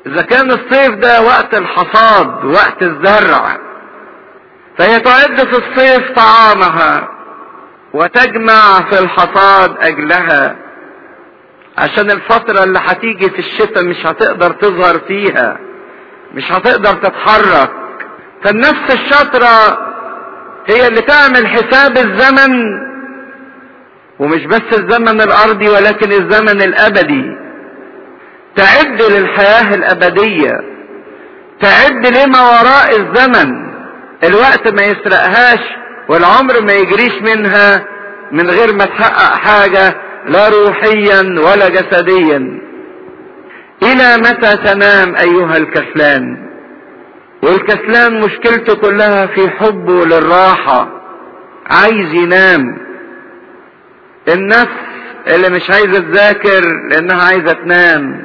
اذا كان الصيف ده وقت الحصاد وقت الزرع فهي تعد في الصيف طعامها وتجمع في الحصاد اجلها عشان الفترة اللي هتيجي في الشتاء مش هتقدر تظهر فيها مش هتقدر تتحرك فالنفس الشاطرة هي اللي تعمل حساب الزمن ومش بس الزمن الارضي ولكن الزمن الابدي تعد للحياة الابدية تعد لما وراء الزمن الوقت ما يسرقهاش والعمر ما يجريش منها من غير ما تحقق حاجة لا روحيا ولا جسديا الى متى تنام ايها الكسلان والكسلان مشكلته كلها في حبه للراحة عايز ينام النفس اللي مش عايزة تذاكر لانها عايزة تنام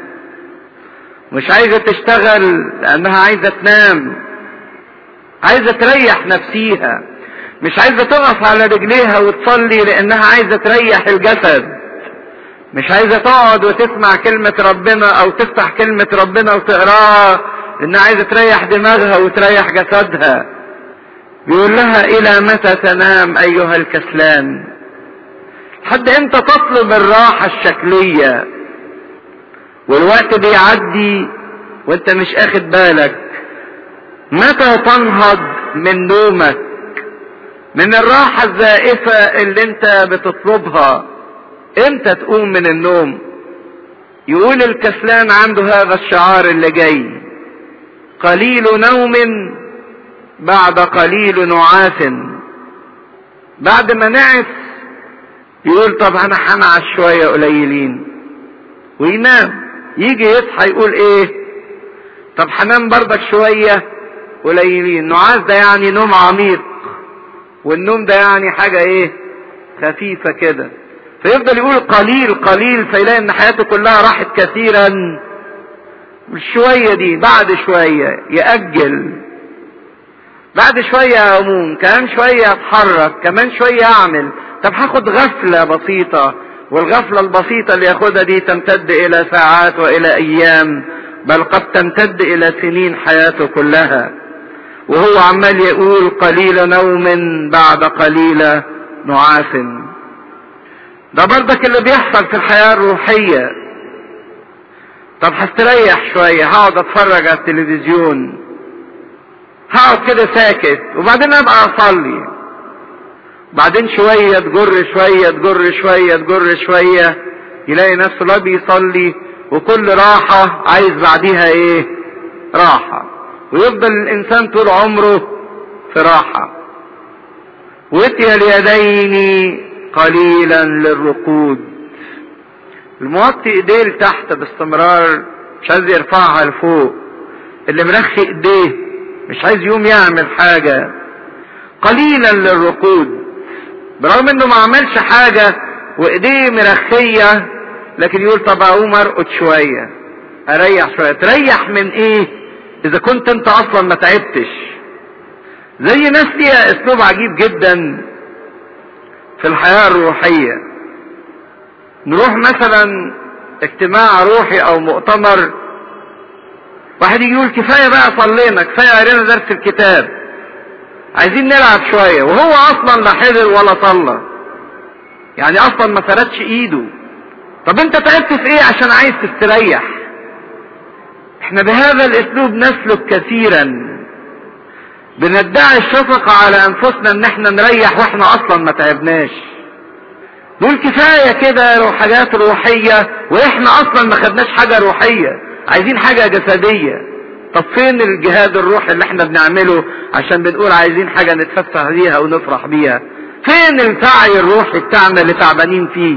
مش عايزة تشتغل لانها عايزة تنام عايزة تريح نفسيها مش عايزة تقف على رجليها وتصلي لانها عايزة تريح الجسد مش عايزة تقعد وتسمع كلمة ربنا او تفتح كلمة ربنا وتقراها لانها عايزة تريح دماغها وتريح جسدها بيقول لها الى متى تنام ايها الكسلان حد امتى تطلب الراحة الشكلية والوقت بيعدي وانت مش اخد بالك متى تنهض من نومك من الراحة الزائفة اللي انت بتطلبها امتى تقوم من النوم يقول الكسلان عنده هذا الشعار اللي جاي قليل نوم بعد قليل نعاس بعد ما نعس يقول طب انا هنعس شوية قليلين وينام يجي يصحى يقول ايه طب هنام برضك شوية قليلين نعاس ده يعني نوم عميق والنوم ده يعني حاجة ايه خفيفة كده فيفضل يقول قليل قليل فيلاقي ان حياته كلها راحت كثيرا الشوية دي بعد شوية يأجل بعد شوية أقوم كمان شوية أتحرك كمان شوية أعمل طب هاخد غفلة بسيطة والغفلة البسيطة اللي ياخدها دي تمتد إلى ساعات وإلى أيام بل قد تمتد إلى سنين حياته كلها وهو عمال يقول قليل نوم بعد قليل نعاس ده برضك اللي بيحصل في الحياة الروحية طب هستريح شوية هقعد اتفرج على التلفزيون هقعد كده ساكت وبعدين ابقى اصلي بعدين شوية تجر شوية تجر شوية تجر شوية يلاقي نفسه لا بيصلي وكل راحة عايز بعديها ايه راحة ويفضل الانسان طول عمره في راحة واتي اليدين قليلا للركود الموطي ايديه لتحت باستمرار مش عايز يرفعها لفوق اللي مرخي ايديه مش عايز يقوم يعمل حاجة قليلا للركود برغم انه ما عملش حاجة وايديه مرخية لكن يقول طب اقوم ارقد شوية اريح شوية تريح من ايه اذا كنت انت اصلا ما تعبتش زي ناس ليها اسلوب عجيب جدا في الحياة الروحية نروح مثلا اجتماع روحي او مؤتمر واحد يجي يقول كفاية بقى صلينا كفاية قرينا درس الكتاب عايزين نلعب شوية وهو اصلا لا حضر ولا صلى يعني اصلا ما فردش ايده طب انت تعبت في ايه عشان عايز تستريح احنا بهذا الاسلوب نسلك كثيرا بندعي الشفقة على انفسنا ان احنا نريح واحنا اصلا ما تعبناش نقول كفاية كده حاجات روحية واحنا اصلا ما خدناش حاجة روحية عايزين حاجة جسدية طب فين الجهاد الروحي اللي احنا بنعمله عشان بنقول عايزين حاجة نتفسح بيها ونفرح بيها فين السعي الروحي بتاعنا اللي تعبانين فيه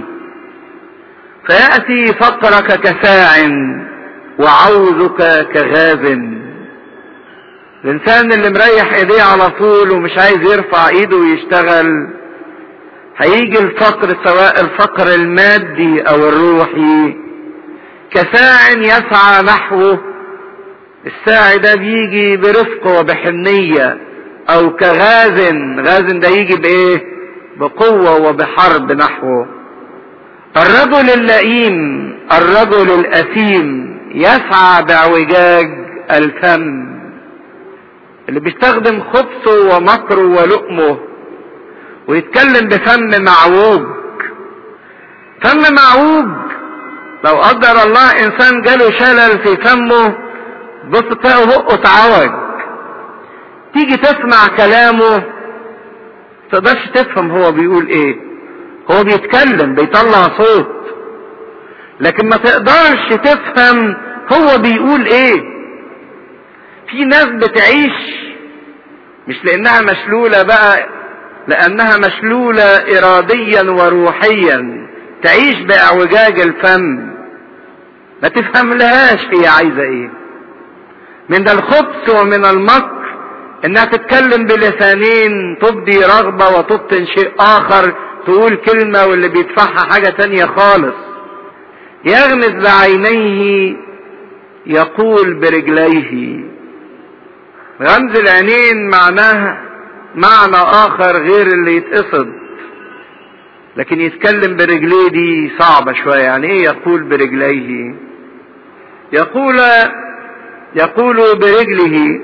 فيأتي فقرك كساع وعوزك كغاب الانسان اللي مريح ايديه على طول ومش عايز يرفع ايده ويشتغل هيجي الفقر سواء الفقر المادي او الروحي كساع يسعى نحوه الساعي ده بيجي برفق وبحنية او كغاز غاز ده يجي بايه بقوة وبحرب نحوه الرجل اللئيم الرجل الاثيم يسعى باعوجاج الفم اللي بيستخدم خبثه ومكره ولؤمه ويتكلم بفم معوج فم معوج لو قدر الله انسان جاله شلل في فمه بص تلاقي بقه اتعوج تيجي تسمع كلامه تقدرش تفهم هو بيقول ايه هو بيتكلم بيطلع صوت لكن ما تقدرش تفهم هو بيقول ايه في ناس بتعيش مش لانها مشلولة بقى لانها مشلولة اراديا وروحيا تعيش باعوجاج الفم ما تفهم لهاش هي عايزة ايه من الخبث ومن المكر انها تتكلم بلسانين تبدي رغبة وتبطن شيء اخر تقول كلمة واللي بيدفعها حاجة تانية خالص يغمز بعينيه يقول برجليه غمز العينين معناه معنى اخر غير اللي يتقصد لكن يتكلم برجليه دي صعبة شوية يعني ايه يقول برجليه يقول يقول برجله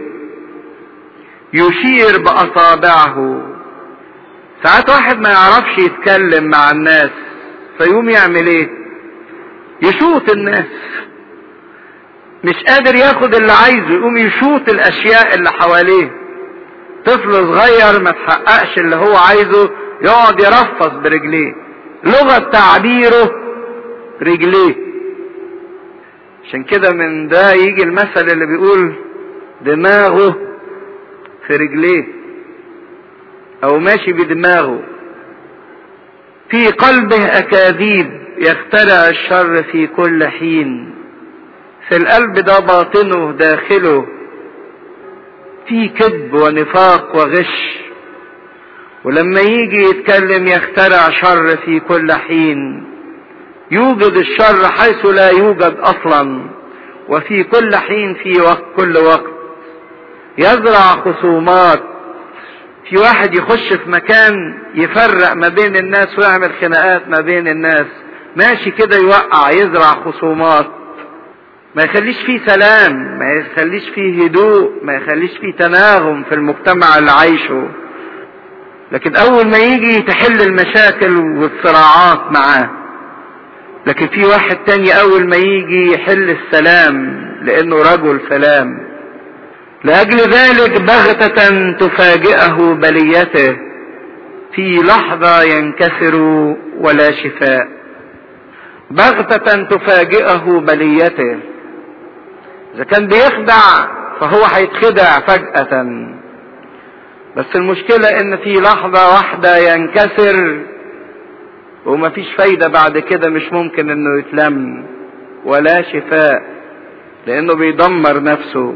يشير باصابعه ساعات واحد ما يعرفش يتكلم مع الناس فيقوم يعمل ايه يشوط الناس مش قادر ياخد اللي عايزه يقوم يشوط الاشياء اللي حواليه طفل صغير ما تحققش اللي هو عايزه يقعد يرفص برجليه لغة تعبيره رجليه عشان كده من ده يجي المثل اللي بيقول دماغه في رجليه او ماشي بدماغه في قلبه اكاذيب يخترع الشر في كل حين في القلب ده باطنه داخله في كذب ونفاق وغش ولما يجي يتكلم يخترع شر في كل حين يوجد الشر حيث لا يوجد اصلا وفي كل حين في وقت كل وقت يزرع خصومات في واحد يخش في مكان يفرق ما بين الناس ويعمل خناقات ما بين الناس ماشي كده يوقع يزرع خصومات ما يخليش فيه سلام ما يخليش فيه هدوء ما يخليش فيه تناغم في المجتمع اللي عايشه لكن اول ما يجي تحل المشاكل والصراعات معاه لكن في واحد تاني اول ما يجي يحل السلام لانه رجل سلام لاجل ذلك بغتة تفاجئه بليته في لحظة ينكسر ولا شفاء بغتة تفاجئه بليته اذا كان بيخدع فهو هيتخدع فجأة بس المشكلة ان في لحظة واحدة ينكسر ومفيش فايدة بعد كده مش ممكن انه يتلم ولا شفاء لانه بيدمر نفسه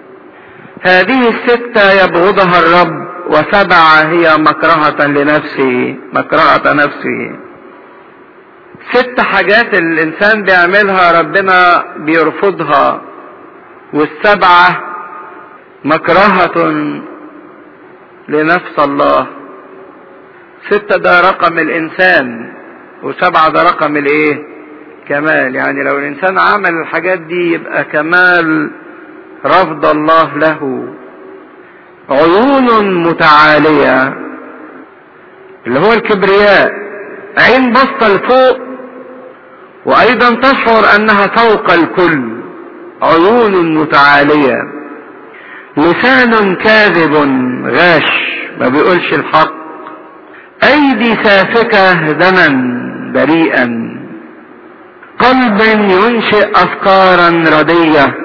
هذه الستة يبغضها الرب وسبعة هي مكرهة لنفسه مكرهة نفسه ست حاجات الانسان بيعملها ربنا بيرفضها والسبعة مكرهة لنفس الله ستة ده رقم الانسان وسبعة ده رقم الايه كمال يعني لو الانسان عمل الحاجات دي يبقى كمال رفض الله له عيون متعالية اللي هو الكبرياء عين بصة لفوق وايضا تشعر انها فوق الكل عيون متعالية لسان كاذب غاش ما بيقولش الحق ايدي سافكة دما بريئا قلب ينشئ افكارا رديه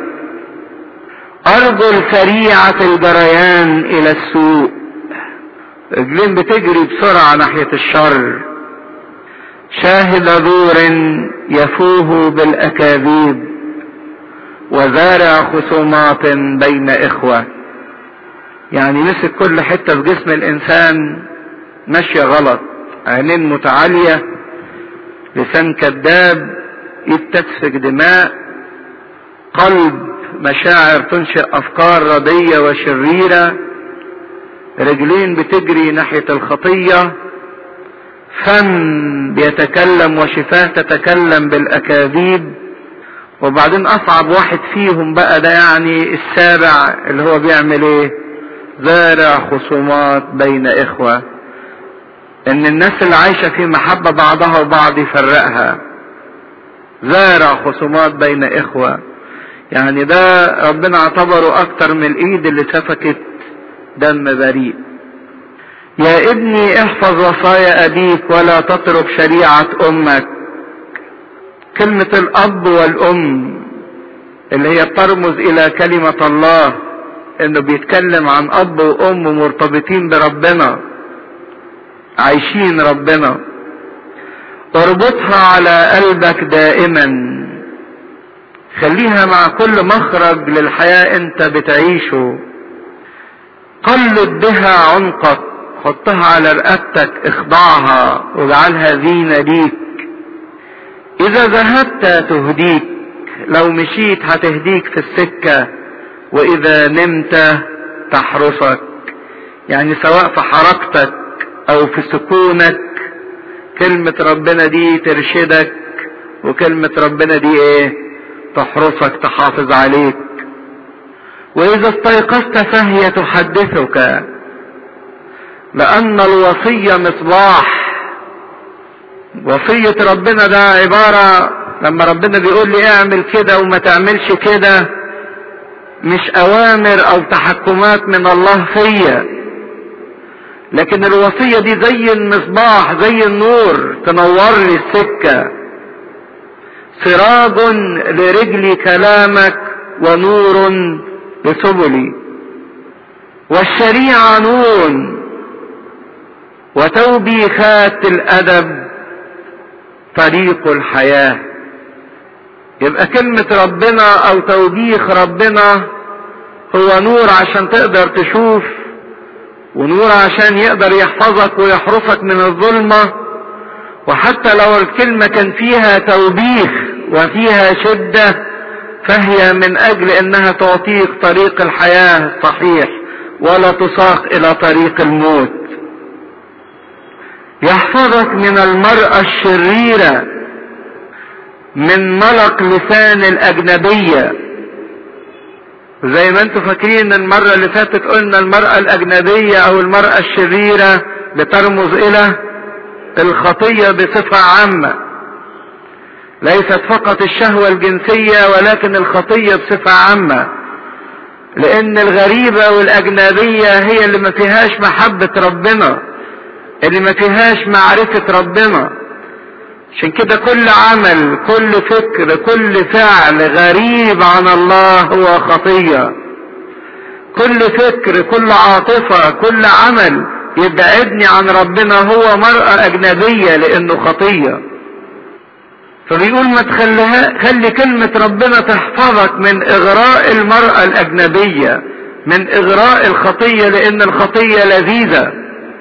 ارجل سريعة الجريان الى السوء رجلين بتجري بسرعة ناحية الشر شاهد دور يفوه بالاكاذيب وزارع خصومات بين اخوة يعني مسك كل حتة في جسم الانسان ماشية غلط عينين متعالية لسان كذاب يتسفك دماء قلب مشاعر تنشئ افكار ردية وشريرة رجلين بتجري ناحية الخطية فم بيتكلم وشفاه تتكلم بالاكاذيب وبعدين اصعب واحد فيهم بقى ده يعني السابع اللي هو بيعمل ايه زارع خصومات بين اخوة ان الناس اللي عايشة في محبة بعضها وبعض يفرقها زارع خصومات بين اخوة يعني ده ربنا اعتبره اكتر من الايد اللي سفكت دم بريء يا ابني احفظ وصايا ابيك ولا تترك شريعة امك كلمة الاب والام اللي هي ترمز الى كلمة الله انه بيتكلم عن اب وام مرتبطين بربنا عايشين ربنا اربطها على قلبك دائما خليها مع كل مخرج للحياة انت بتعيشه قلد بها عنقك حطها على رقبتك اخضعها واجعلها زينة ليك اذا ذهبت تهديك لو مشيت هتهديك في السكة واذا نمت تحرسك يعني سواء في حركتك او في سكونك كلمة ربنا دي ترشدك وكلمة ربنا دي ايه تحرسك تحافظ عليك واذا استيقظت فهي تحدثك لان الوصية مصباح وصية ربنا ده عبارة لما ربنا بيقول لي اعمل كده وما تعملش كده مش اوامر او تحكمات من الله فيا لكن الوصية دي زي المصباح زي النور تنور لي السكة سراج لرجلي كلامك ونور لسبلي والشريعة نور وتوبيخات الأدب طريق الحياة يبقى كلمة ربنا أو توبيخ ربنا هو نور عشان تقدر تشوف ونور عشان يقدر يحفظك ويحرسك من الظلمة وحتى لو الكلمة كان فيها توبيخ وفيها شدة فهي من اجل انها تعطيك طريق الحياة الصحيح ولا تساق الى طريق الموت يحفظك من المرأة الشريرة من ملق لسان الاجنبية زي ما انتم فاكرين المرة اللي فاتت قلنا المرأة الاجنبية او المرأة الشريرة بترمز الى الخطية بصفة عامة ليست فقط الشهوة الجنسية ولكن الخطية بصفة عامة لان الغريبة والاجنبية هي اللي ما فيهاش محبة ربنا اللي ما فيهاش معرفة ربنا عشان كده كل عمل كل فكر كل فعل غريب عن الله هو خطية كل فكر كل عاطفة كل عمل يبعدني عن ربنا هو مرأة أجنبية لأنه خطية فبيقول ما تخليها خلي كلمة ربنا تحفظك من إغراء المرأة الأجنبية من إغراء الخطية لأن الخطية لذيذة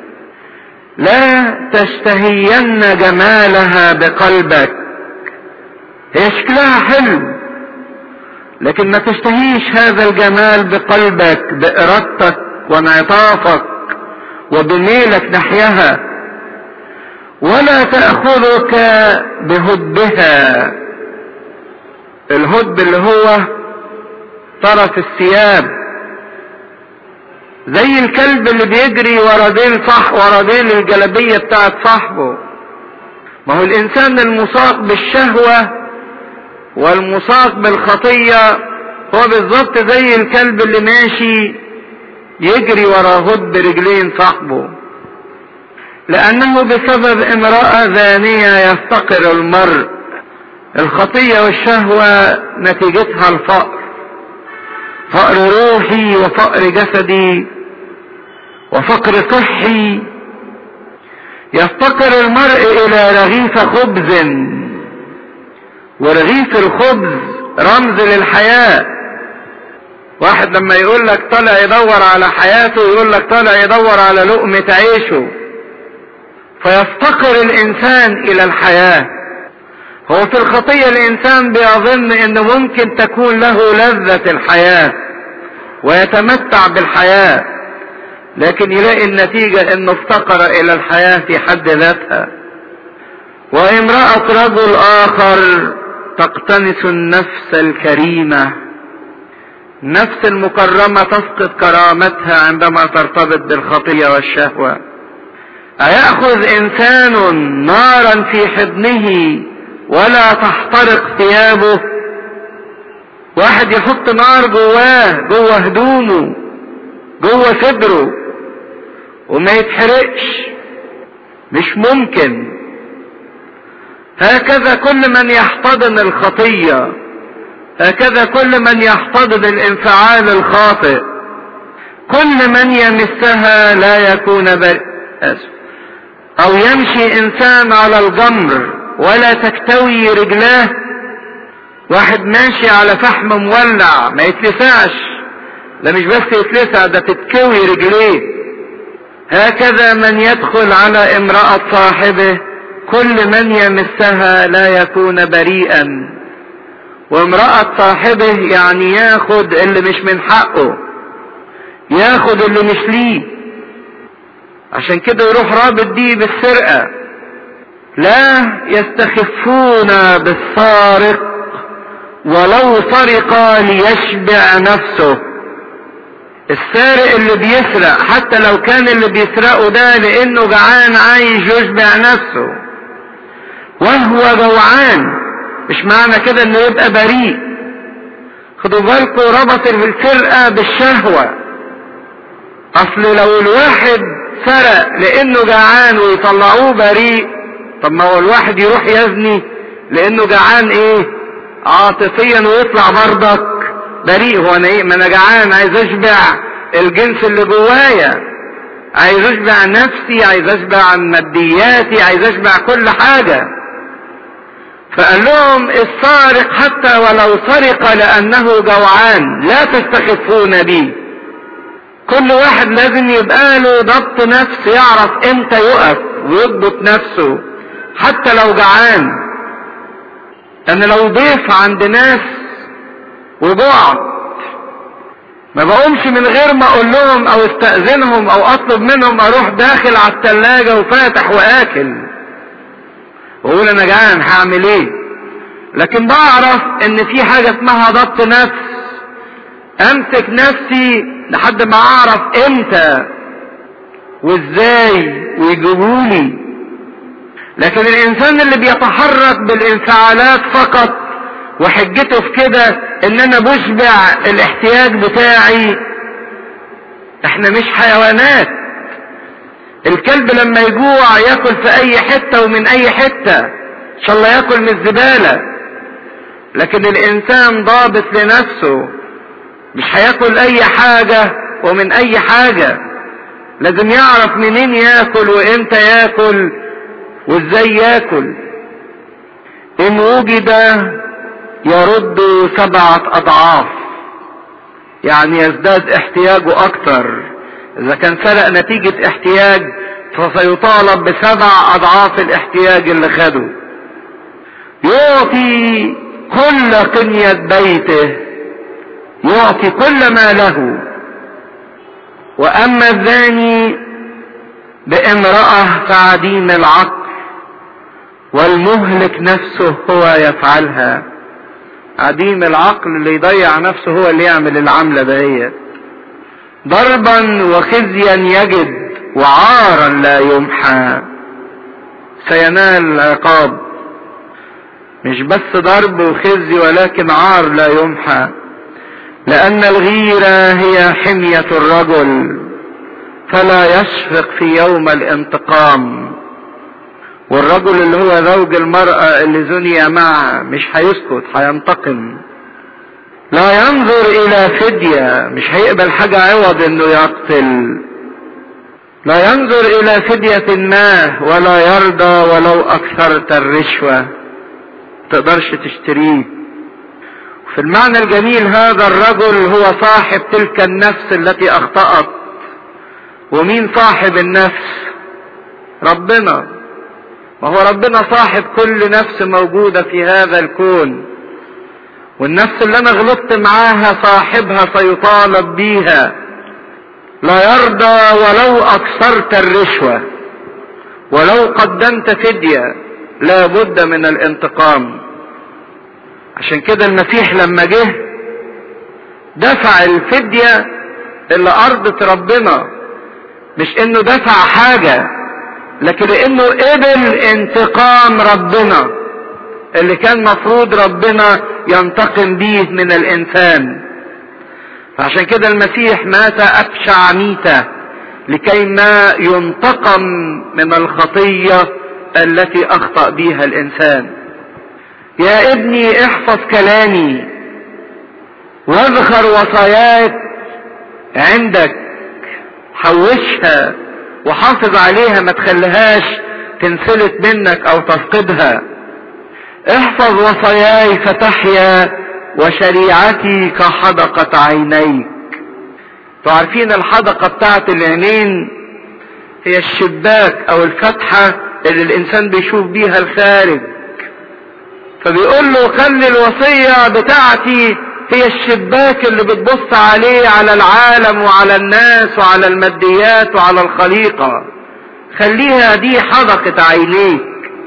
لا تشتهين جمالها بقلبك هي شكلها حلو لكن ما تشتهيش هذا الجمال بقلبك بإرادتك وانعطافك وبميلك نحيها ولا تأخذك بهدها الهد اللي هو طرف الثياب زي الكلب اللي بيجري ورا ديل صح ورا ديل الجلبية بتاعت صاحبه ما هو الانسان المساق بالشهوة والمساق بالخطية هو بالظبط زي الكلب اللي ماشي يجري ورا هد رجلين صاحبه لانه بسبب امرأة زانية يفتقر المرء الخطية والشهوة نتيجتها الفقر فقر روحي وفقر جسدي وفقر صحي يفتقر المرء الى رغيف خبز ورغيف الخبز رمز للحياة واحد لما يقول لك طالع يدور على حياته يقول لك طالع يدور على لقمة عيشه فيفتقر الانسان الى الحياة هو في الخطية الانسان بيظن انه ممكن تكون له لذة الحياة ويتمتع بالحياة لكن يلاقي النتيجة انه افتقر الى الحياة في حد ذاتها وامرأة رجل اخر تقتنس النفس الكريمة النفس المكرمة تفقد كرامتها عندما ترتبط بالخطية والشهوة أيأخذ إنسان نارا في حضنه ولا تحترق ثيابه واحد يحط نار جواه جوه هدومه جوه صدره وما يتحرقش مش ممكن هكذا كل من يحتضن الخطية هكذا كل من يحتضن الانفعال الخاطئ كل من يمسها لا يكون بر... أسف. او يمشي انسان على الجمر ولا تكتوي رجلاه واحد ماشي على فحم مولع ما يتلسعش ده مش بس يتلسع ده تتكوي رجليه هكذا من يدخل على امرأة صاحبه كل من يمسها لا يكون بريئا وامرأة صاحبه يعني ياخد اللي مش من حقه ياخد اللي مش ليه عشان كده يروح رابط دي بالسرقة لا يستخفون بالسارق ولو سرق ليشبع نفسه السارق اللي بيسرق حتى لو كان اللي بيسرقه ده لانه جعان عايز يشبع نفسه وهو جوعان مش معنى كده انه يبقى بريء خدوا بالكم ربط السرقة بالشهوة اصل لو الواحد سرق لانه جعان ويطلعوه بريء طب ما هو الواحد يروح يزني لانه جعان ايه عاطفيا ويطلع برضك بريء هو انا ايه ما انا جعان عايز اشبع الجنس اللي جوايا عايز اشبع نفسي عايز اشبع مادياتي عايز اشبع كل حاجه فقال لهم السارق حتى ولو سرق لانه جوعان لا تستخفون بي كل واحد لازم يبقى له ضبط نفس يعرف امتى يقف ويضبط نفسه حتى لو جعان انا لو ضيف عند ناس وجوعت ما بقومش من غير ما اقول لهم او استأذنهم او اطلب منهم اروح داخل على التلاجة وفاتح واكل واقول انا جعان هعمل ايه لكن بعرف ان في حاجة اسمها ضبط نفس امسك نفسي لحد ما اعرف امتى وازاي ويجيبولي لكن الانسان اللي بيتحرك بالانفعالات فقط وحجته في كده ان انا بشبع الاحتياج بتاعي احنا مش حيوانات الكلب لما يجوع ياكل في اي حتة ومن اي حتة ان شاء الله ياكل من الزبالة لكن الانسان ضابط لنفسه مش هياكل اي حاجة ومن اي حاجة لازم يعرف منين ياكل وامتى ياكل وازاي ياكل ان وجد يرد سبعة اضعاف يعني يزداد احتياجه اكتر اذا كان سرق نتيجة احتياج فسيطالب بسبع اضعاف الاحتياج اللي خده يعطي كل قنية بيته يعطي كل ما له واما الزاني بامرأة فعديم العقل والمهلك نفسه هو يفعلها عديم العقل اللي يضيع نفسه هو اللي يعمل العملة دهيت ضربا وخزيا يجد وعارا لا يمحى سينال العقاب مش بس ضرب وخزي ولكن عار لا يمحى لأن الغيرة هي حمية الرجل فلا يشفق في يوم الانتقام والرجل اللي هو زوج المرأة اللي زني معها مش هيسكت هينتقم لا ينظر الى فدية مش هيقبل حاجة عوض انه يقتل لا ينظر الى فدية ما ولا يرضى ولو اكثرت الرشوة تقدرش تشتريه في المعنى الجميل هذا الرجل هو صاحب تلك النفس التي اخطأت ومين صاحب النفس ربنا وهو ربنا صاحب كل نفس موجودة في هذا الكون والنفس اللي انا غلطت معاها صاحبها سيطالب بيها لا يرضى ولو اكثرت الرشوة ولو قدمت فدية لا بد من الانتقام عشان كده المسيح لما جه دفع الفدية اللي ارضت ربنا مش انه دفع حاجة لكن لانه قبل انتقام ربنا اللي كان مفروض ربنا ينتقم بيه من الانسان فعشان كده المسيح مات ابشع ميته لكي ما ينتقم من الخطيه التي اخطا بها الانسان يا ابني احفظ كلامي واذكر وصاياك عندك حوشها وحافظ عليها ما تخليهاش تنسلت منك او تفقدها احفظ وصاياي فتحيا وشريعتي كحدقة عينيك تعرفين الحدقة بتاعت العينين هي الشباك او الفتحة اللي الانسان بيشوف بيها الخارج فبيقول له خلي الوصية بتاعتي هي الشباك اللي بتبص عليه على العالم وعلى الناس وعلى الماديات وعلى الخليقة خليها دي حدقة عينيك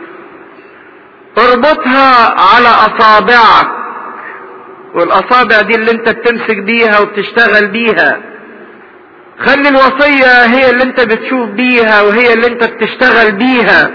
اربطها على اصابعك والاصابع دي اللي انت بتمسك بيها وبتشتغل بيها خلي الوصية هي اللي انت بتشوف بيها وهي اللي انت بتشتغل بيها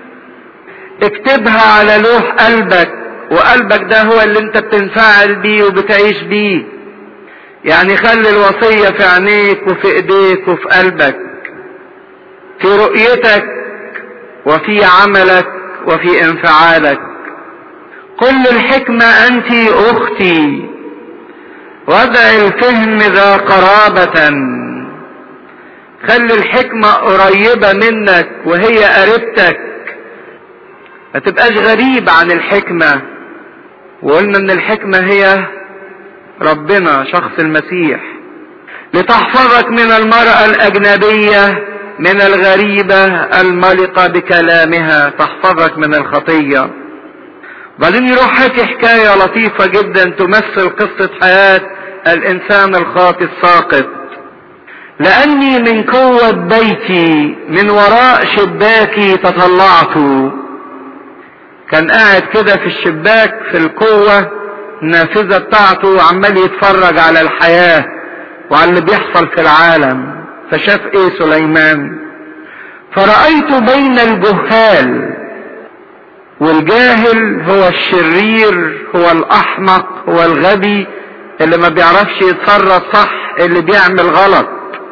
اكتبها على لوح قلبك وقلبك ده هو اللي انت بتنفعل بيه وبتعيش بيه يعني خلي الوصية في عينيك وفي ايديك وفي قلبك في رؤيتك وفي عملك وفي انفعالك كل الحكمة انت اختي وضع الفهم ذا قرابة خلي الحكمة قريبة منك وهي قريبتك ما تبقاش غريب عن الحكمة وقلنا ان الحكمة هي ربنا شخص المسيح لتحفظك من المرأة الأجنبية من الغريبة الملقة بكلامها تحفظك من الخطية بعدين يروح حكي حكاية لطيفة جدا تمثل قصة حياة الإنسان الخاطئ الساقط لأني من قوة بيتي من وراء شباكي تطلعت كان قاعد كده في الشباك في القوة النافذة بتاعته وعمال يتفرج على الحياة وعلى اللي بيحصل في العالم فشاف ايه سليمان فرأيت بين الجهال والجاهل هو الشرير هو الأحمق هو الغبي اللي ما بيعرفش يتصرف صح اللي بيعمل غلط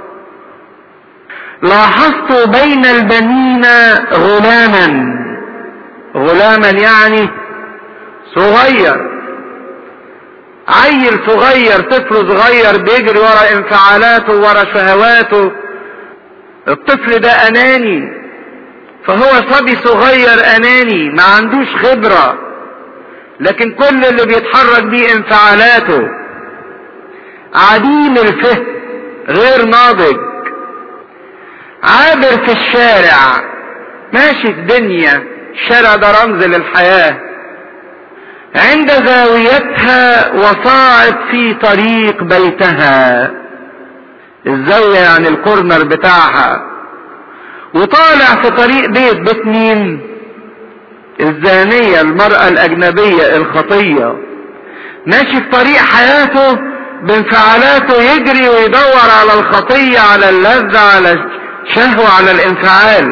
لاحظت بين البنين غلاما غلاما يعني صغير عيل صغير طفل صغير بيجري ورا انفعالاته ورا شهواته الطفل ده اناني فهو صبي صغير اناني ما عندوش خبرة لكن كل اللي بيتحرك بيه انفعالاته عديم الفهم غير ناضج عابر في الشارع ماشي في دنيا الشارع ده رمز للحياة عند زاويتها وصاعد في طريق بيتها الزاوية يعني الكورنر بتاعها وطالع في طريق بيت بيت مين الزانية المرأة الأجنبية الخطية ماشي في طريق حياته بانفعالاته يجري ويدور على الخطية على اللذة على الشهوة على الانفعال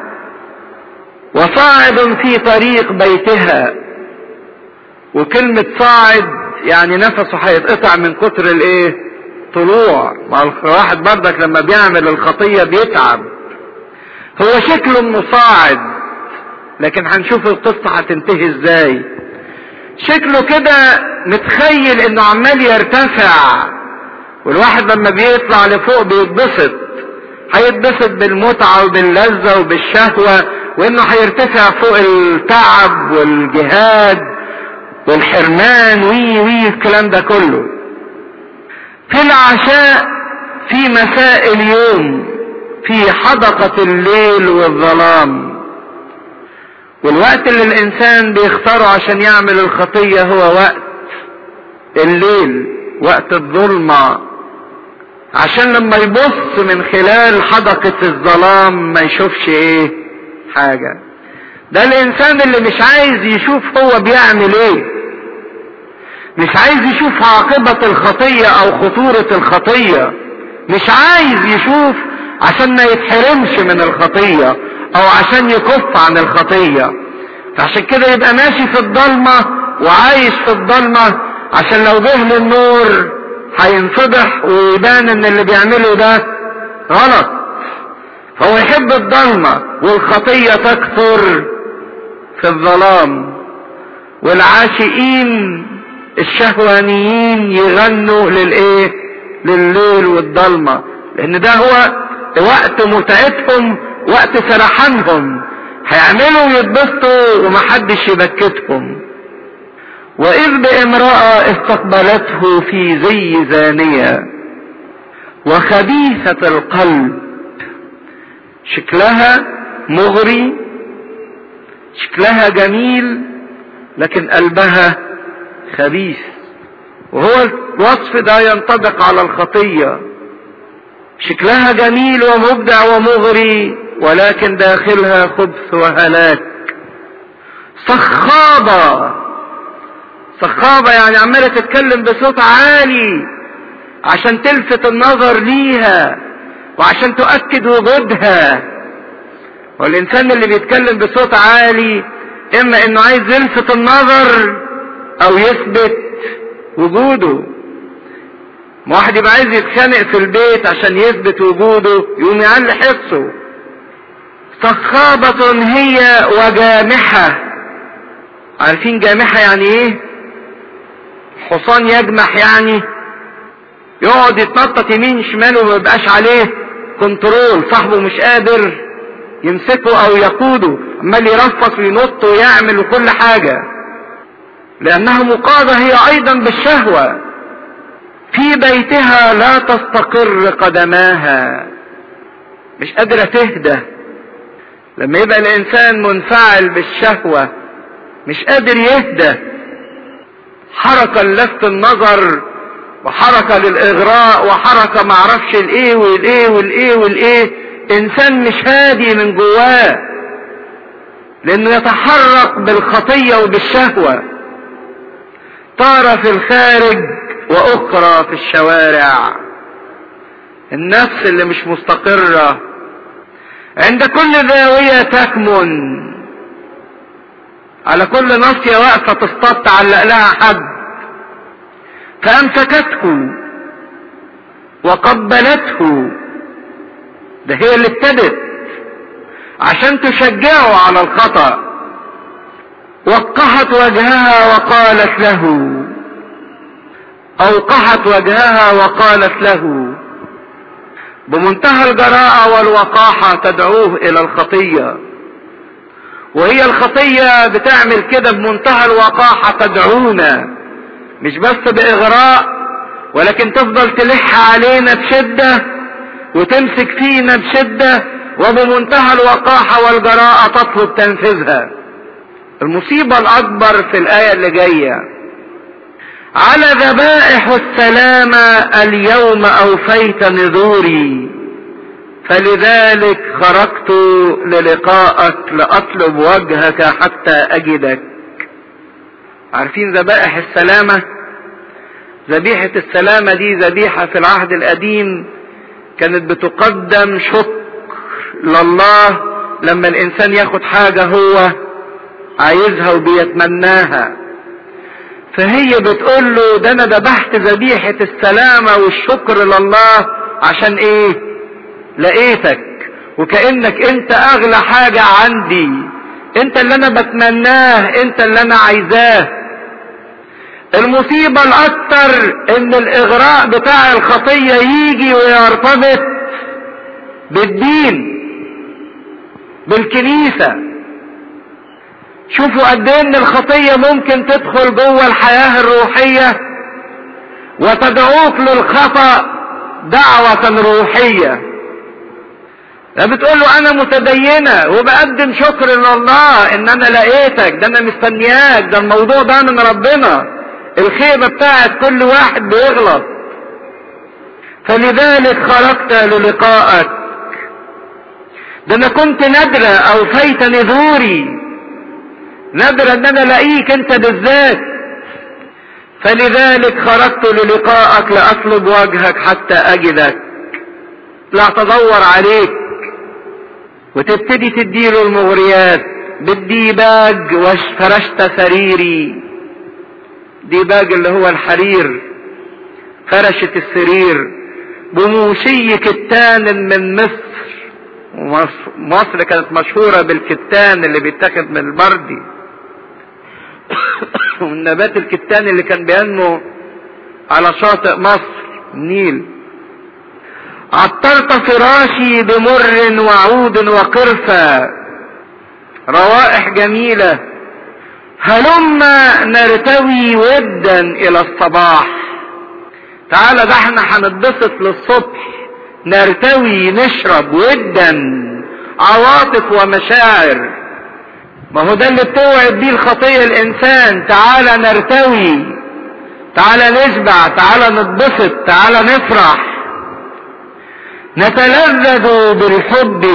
وصاعد في طريق بيتها وكلمة صاعد يعني نفسه هيتقطع من كتر الايه طلوع ما الواحد برضك لما بيعمل الخطية بيتعب هو شكله انه صاعد لكن هنشوف القصة هتنتهي ازاي شكله كده متخيل انه عمال يرتفع والواحد لما بيطلع لفوق بيتبسط هيتبسط بالمتعة وباللذة وبالشهوة وانه هيرتفع فوق التعب والجهاد والحرمان وي وي الكلام ده كله في العشاء في مساء اليوم في حدقة الليل والظلام والوقت اللي الانسان بيختاره عشان يعمل الخطية هو وقت الليل وقت الظلمة عشان لما يبص من خلال حدقة الظلام ما يشوفش ايه حاجة ده الانسان اللي مش عايز يشوف هو بيعمل ايه مش عايز يشوف عاقبة الخطية او خطورة الخطية مش عايز يشوف عشان ما يتحرمش من الخطية او عشان يكف عن الخطية فعشان كده يبقى ماشي في الضلمة وعايش في الضلمة عشان لو جه للنور هينفضح ويبان ان اللي بيعمله ده غلط فهو يحب الضلمة والخطية تكثر في الظلام والعاشقين الشهوانيين يغنوا للايه لليل والضلمة لان ده هو وقت متعتهم وقت سرحانهم هيعملوا ويتبسطوا ومحدش يبكتهم واذ بامرأة استقبلته في زي زانية وخبيثة القلب شكلها مغري شكلها جميل لكن قلبها خبيث وهو الوصف ده ينطبق على الخطية شكلها جميل ومبدع ومغري ولكن داخلها خبث وهلاك صخابة صخابة يعني عمالة تتكلم بصوت عالي عشان تلفت النظر ليها وعشان تؤكد وجودها والانسان اللي بيتكلم بصوت عالي اما انه عايز يلفت النظر او يثبت وجوده ما واحد يبقى عايز يتخانق في البيت عشان يثبت وجوده يقوم يعلي حصه صخابة هي وجامحة عارفين جامحة يعني ايه حصان يجمح يعني يقعد يتنطط يمين شمال وما يبقاش عليه كنترول صاحبه مش قادر يمسكه او يقوده عمال يرفص وينط ويعمل وكل حاجة لانها مقاضة هي ايضا بالشهوة في بيتها لا تستقر قدماها مش قادرة تهدى لما يبقى الانسان منفعل بالشهوة مش قادر يهدى حركة لفت النظر وحركة للاغراء وحركة معرفش الايه والايه والايه والايه انسان مش هادي من جواه لانه يتحرك بالخطية وبالشهوة طار في الخارج واخرى في الشوارع النفس اللي مش مستقرة عند كل زاوية تكمن على كل ناصية واقفة تصطاد تعلق لها حد فامسكته وقبلته ده هي اللي ابتدت عشان تشجعه على الخطأ وقحت وجهها وقالت له اوقحت وجهها وقالت له بمنتهى الجراءة والوقاحة تدعوه الى الخطية وهي الخطية بتعمل كده بمنتهى الوقاحة تدعونا مش بس باغراء ولكن تفضل تلح علينا بشدة وتمسك فينا بشدة وبمنتهى الوقاحة والجراءة تطلب تنفيذها المصيبة الاكبر في الاية اللي جاية على ذبائح السلامة اليوم اوفيت نذوري فلذلك خرجت للقائك لاطلب وجهك حتى اجدك عارفين ذبائح السلامة ذبيحة السلامة دي ذبيحة في العهد القديم كانت بتقدم شكر لله لما الانسان ياخد حاجة هو عايزها وبيتمناها فهي بتقول له ده انا ذبحت ذبيحة السلامة والشكر لله عشان ايه لقيتك وكأنك انت اغلى حاجة عندي انت اللي انا بتمناه انت اللي انا عايزاه المصيبة الاكتر ان الاغراء بتاع الخطية يجي ويرتبط بالدين بالكنيسة شوفوا قد ايه ان الخطية ممكن تدخل جوه الحياة الروحية وتدعوك للخطأ دعوة روحية ده بتقول له انا متدينة وبقدم شكر لله ان انا لقيتك ده انا مستنياك ده الموضوع ده من ربنا الخيبة بتاعت كل واحد بيغلط فلذلك خرجت للقائك ده انا كنت ندرة اوفيت نذوري ندرة ان انا الاقيك انت بالذات فلذلك خرجت للقائك لأطلب وجهك حتى أجدك لا تدور عليك وتبتدي تديله المغريات بالديباج وفرشت سريري ديباج اللي هو الحرير فرشت السرير بموشي كتان من مصر مصر كانت مشهورة بالكتان اللي بيتاخد من البردي والنبات الكتان اللي كان بينمو على شاطئ مصر النيل عطرت فراشي بمر وعود وقرفة روائح جميلة هلما نرتوي ودا الى الصباح تعالى ده احنا هنتبسط للصبح نرتوي نشرب ودا عواطف ومشاعر ما هو ده اللي بتوعد بيه الخطية الانسان تعالى نرتوي تعالى نشبع تعالى نتبسط تعالى نفرح نتلذذ بالحب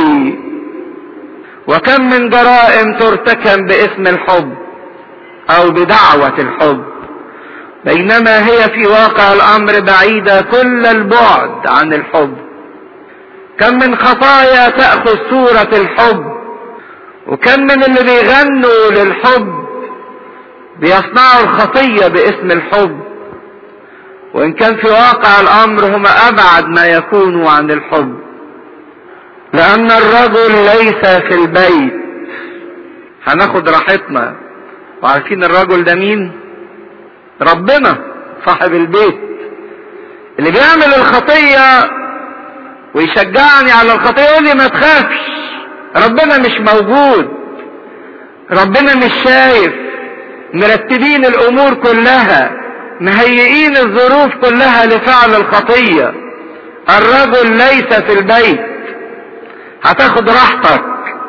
وكم من جرائم ترتكب باسم الحب او بدعوة الحب بينما هي في واقع الامر بعيدة كل البعد عن الحب كم من خطايا تأخذ صورة الحب وكم من اللي بيغنوا للحب بيصنعوا الخطية باسم الحب وان كان في واقع الامر هم ابعد ما يكونوا عن الحب لان الرجل ليس في البيت هناخد راحتنا وعارفين الرجل ده مين ربنا صاحب البيت اللي بيعمل الخطية ويشجعني على الخطية يقول لي ما تخافش ربنا مش موجود ربنا مش شايف مرتبين الامور كلها مهيئين الظروف كلها لفعل الخطية الرجل ليس في البيت هتاخد راحتك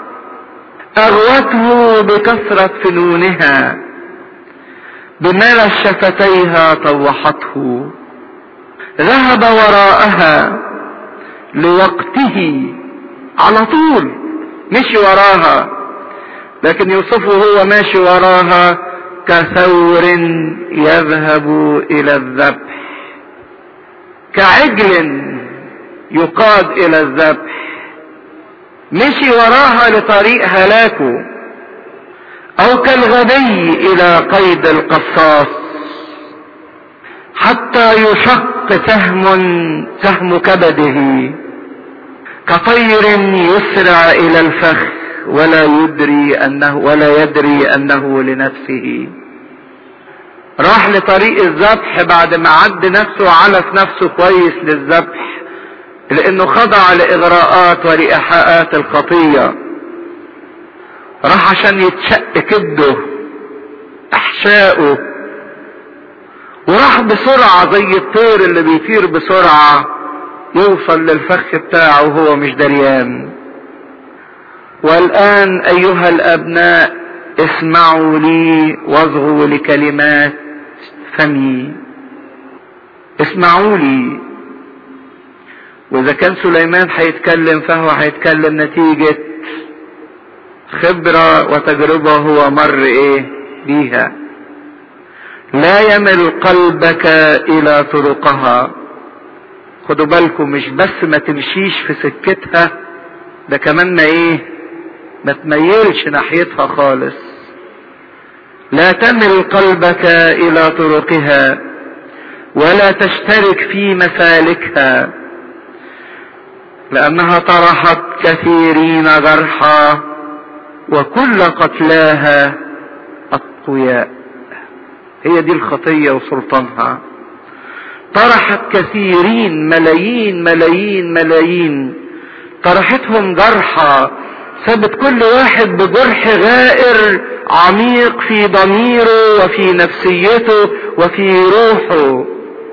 اغوته بكثرة فنونها بملى شفتيها طوحته ذهب وراءها لوقته على طول مشي وراها لكن يوصفه هو ماشي وراها كثور يذهب الى الذبح كعجل يقاد الى الذبح مشي وراها لطريق هلاكه او كالغبي الى قيد القصاص حتى يشق سهم سهم كبده كطير يسرع الى الفخ ولا يدري انه ولا يدري انه لنفسه راح لطريق الذبح بعد ما عد نفسه وعلف نفسه كويس للذبح لانه خضع لاغراءات ولايحاءات الخطيه راح عشان يتشق كبده احشائه وراح بسرعة زي الطير اللي بيطير بسرعة يوصل للفخ بتاعه وهو مش دريان والآن أيها الأبناء اسمعوا لي واصغوا لكلمات فمي اسمعوا لي وإذا كان سليمان هيتكلم فهو هيتكلم نتيجة خبرة وتجربة هو مر ايه بيها لا يمل قلبك الى طرقها خدوا بالكم مش بس ما تمشيش في سكتها ده كمان ما ايه ما تميلش ناحيتها خالص لا تمل قلبك الى طرقها ولا تشترك في مسالكها لانها طرحت كثيرين جرحا وكل قتلاها اقوياء هي دي الخطيه وسلطانها طرحت كثيرين ملايين ملايين ملايين طرحتهم جرحى سابت كل واحد بجرح غائر عميق في ضميره وفي نفسيته وفي روحه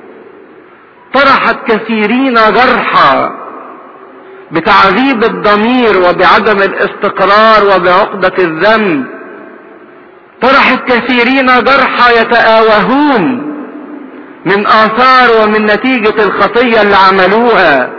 طرحت كثيرين جرحى بتعذيب الضمير وبعدم الاستقرار وبعقدة الذنب طرحت كثيرين جرحى يتآوهون من آثار ومن نتيجة الخطية اللي عملوها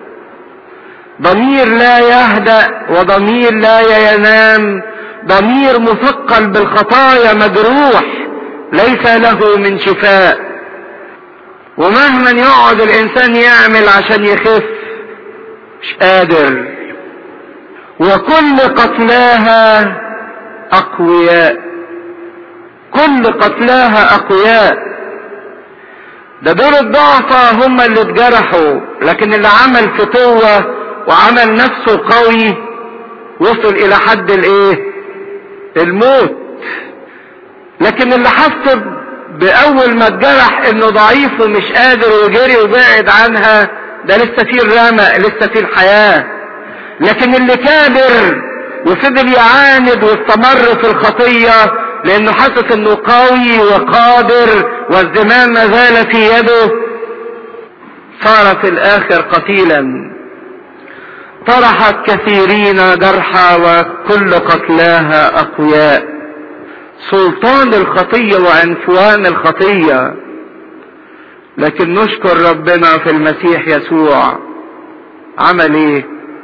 ضمير لا يهدأ وضمير لا ينام ضمير مثقل بالخطايا مجروح ليس له من شفاء ومهما يقعد الانسان يعمل عشان يخف مش قادر وكل قتلاها اقوياء كل قتلاها اقوياء ده دول الضعفة هم اللي اتجرحوا لكن اللي عمل فتوة وعمل نفسه قوي وصل الى حد الايه الموت لكن اللي حس باول ما اتجرح انه ضعيف ومش قادر وجري وبعد عنها ده لسه فيه الرمق لسه فيه الحياة لكن اللي كابر وفضل يعاند واستمر في الخطية لانه حاسس انه قوي وقادر والزمان ما زال في يده صار في الاخر قتيلا طرحت كثيرين جرحى وكل قتلاها اقوياء سلطان الخطية وعنفوان الخطية لكن نشكر ربنا في المسيح يسوع عمل ايه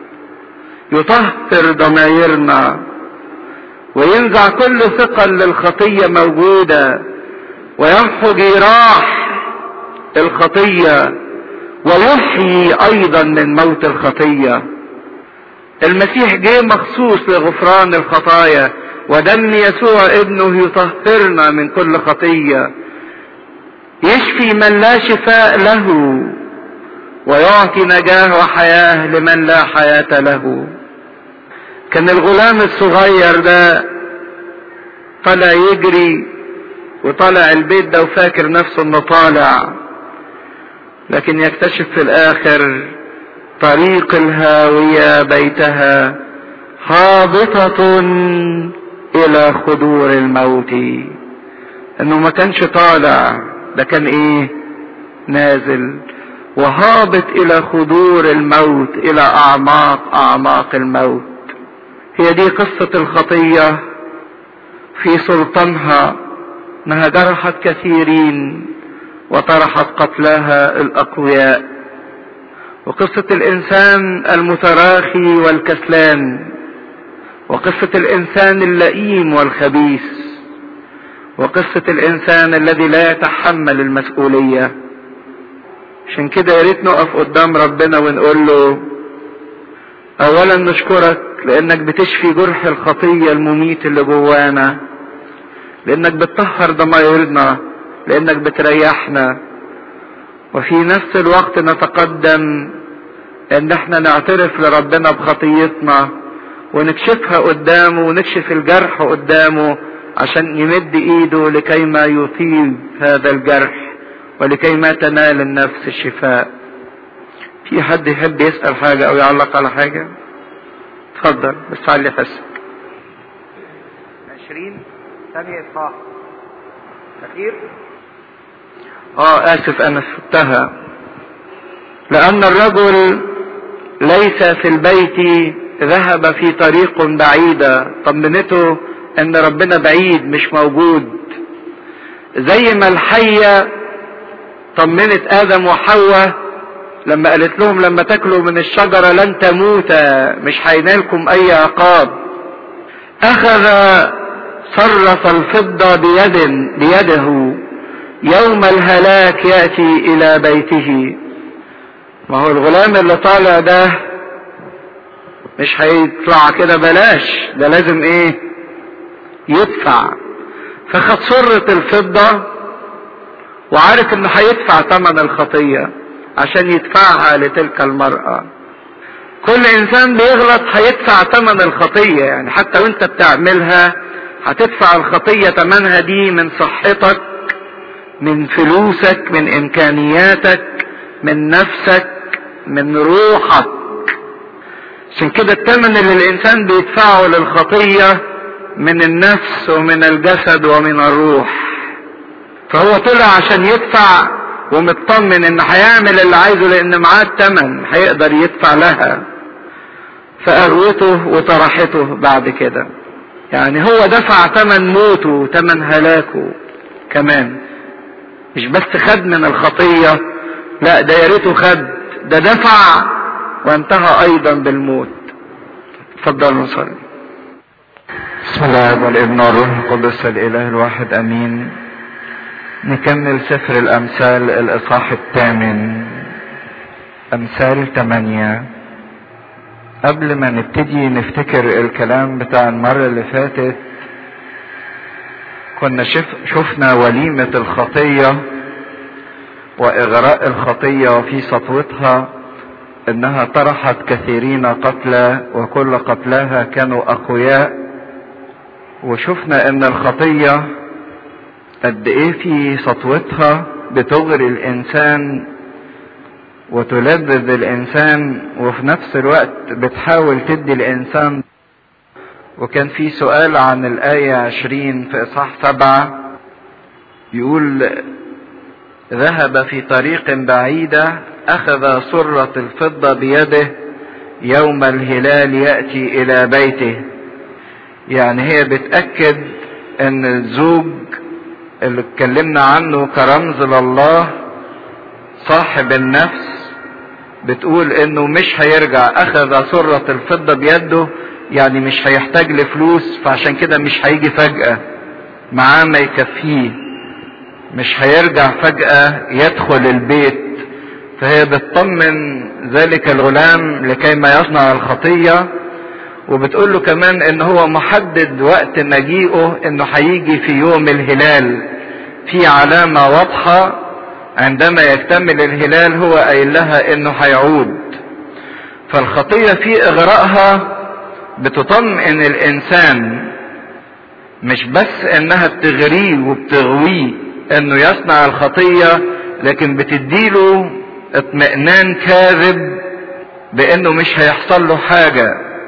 يطهر ضمايرنا وينزع كل ثقل للخطية موجودة ويمحو جراح الخطية ويحيي ايضا من موت الخطية المسيح جه مخصوص لغفران الخطايا ودم يسوع ابنه يطهرنا من كل خطية يشفي من لا شفاء له ويعطي نجاة وحياة لمن لا حياة له كان الغلام الصغير ده طلع يجري وطلع البيت ده وفاكر نفسه انه طالع لكن يكتشف في الاخر طريق الهاوية بيتها هابطة الى خدور الموت انه ما كانش طالع ده كان ايه نازل وهابط الى خدور الموت الى اعماق اعماق الموت هي دي قصة الخطية في سلطانها انها جرحت كثيرين وطرحت قتلاها الاقوياء وقصة الانسان المتراخي والكسلان وقصة الانسان اللئيم والخبيث وقصة الانسان الذي لا يتحمل المسؤولية عشان كده يا ريت نقف قدام ربنا ونقول له اولا نشكرك لانك بتشفي جرح الخطية المميت اللي جوانا لانك بتطهر ضمايرنا لانك بتريحنا وفي نفس الوقت نتقدم ان احنا نعترف لربنا بخطيتنا ونكشفها قدامه ونكشف الجرح قدامه عشان يمد ايده لكي ما يطيب هذا الجرح ولكي ما تنال النفس الشفاء في حد يحب يسأل حاجة او يعلق على حاجة اتفضل بس علي حسك عشرين ثانية اصحاح كثير اه اسف انا سبتها لان الرجل ليس في البيت ذهب في طريق بعيدة طمنته ان ربنا بعيد مش موجود زي ما الحية طمنت ادم وحواء لما قالت لهم لما تاكلوا من الشجرة لن تموتا مش هينالكم اي عقاب اخذ صرف الفضة بيد بيده يوم الهلاك يأتي الى بيته ما هو الغلام اللي طالع ده مش هيطلع كده بلاش ده لازم ايه يدفع فخد صرة الفضة وعارف انه هيدفع ثمن الخطية عشان يدفعها لتلك المرأة كل انسان بيغلط هيدفع ثمن الخطية يعني حتى وانت بتعملها هتدفع الخطية ثمنها دي من صحتك من فلوسك من امكانياتك من نفسك من روحك عشان كده الثمن اللي الانسان بيدفعه للخطية من النفس ومن الجسد ومن الروح فهو طلع عشان يدفع ومطمن ان هيعمل اللي عايزه لان معاه الثمن هيقدر يدفع لها فاغوته وطرحته بعد كده يعني هو دفع ثمن موته وثمن هلاكه كمان مش بس خد من الخطية لا ده يا ريته خد ده دفع وانتهى ايضا بالموت اتفضل نصلي بسم الله والابن والروح القدس الاله الواحد امين نكمل سفر الأمثال الإصحاح الثامن أمثال ثمانية قبل ما نبتدي نفتكر الكلام بتاع المرة اللي فاتت كنا شف شفنا وليمة الخطية وإغراء الخطية وفي سطوتها إنها طرحت كثيرين قتلى وكل قتلاها كانوا أقوياء وشفنا إن الخطية قد إيه في سطوتها بتغري الإنسان وتلذذ الإنسان وفي نفس الوقت بتحاول تدي الإنسان وكان في سؤال عن الآية عشرين في إصحاح سبعة يقول ذهب في طريق بعيدة أخذ صرة الفضة بيده يوم الهلال يأتي إلى بيته يعني هي بتأكد أن الزوج اللي اتكلمنا عنه كرمز لله صاحب النفس بتقول انه مش هيرجع اخذ سرة الفضة بيده يعني مش هيحتاج لفلوس فعشان كده مش هيجي فجأة معاه ما يكفيه مش هيرجع فجأة يدخل البيت فهي بتطمن ذلك الغلام لكي ما يصنع الخطية وبتقول له كمان ان هو محدد وقت مجيئه انه هيجي في يوم الهلال في علامة واضحة عندما يكتمل الهلال هو قايل لها انه هيعود فالخطية في اغراءها بتطمئن الانسان مش بس انها بتغريه وبتغويه انه يصنع الخطية لكن بتديله اطمئنان كاذب بانه مش هيحصل له حاجة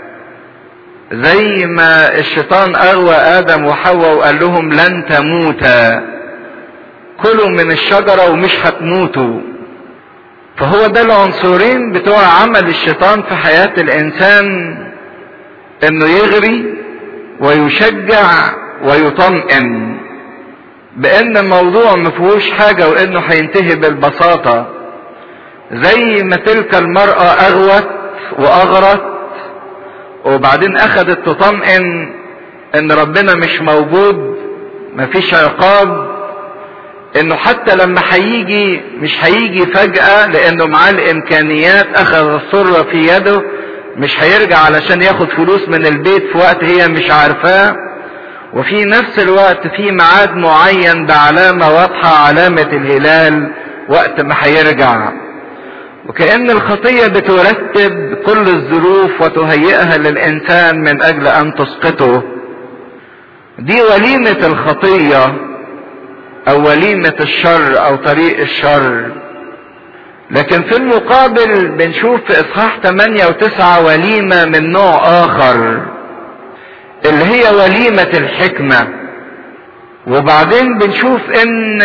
زي ما الشيطان اغوى ادم وحواء وقال لهم لن تموتا كلوا من الشجرة ومش هتموتوا فهو ده العنصرين بتوع عمل الشيطان في حياة الانسان انه يغري ويشجع ويطمئن بان الموضوع مفيهوش حاجة وانه هينتهي بالبساطة زي ما تلك المرأة اغوت واغرت وبعدين اخذت تطمئن ان ربنا مش موجود مفيش عقاب انه حتى لما هيجي مش هيجي فجأة لانه معاه الامكانيات اخذ السرة في يده مش هيرجع علشان ياخد فلوس من البيت في وقت هي مش عارفاه وفي نفس الوقت في ميعاد معين بعلامة واضحة علامة الهلال وقت ما هيرجع وكأن الخطية بترتب كل الظروف وتهيئها للإنسان من أجل أن تسقطه دي وليمة الخطية أو وليمة الشر أو طريق الشر لكن في المقابل بنشوف في إصحاح 8 و9 وليمة من نوع آخر اللي هي وليمة الحكمة وبعدين بنشوف ان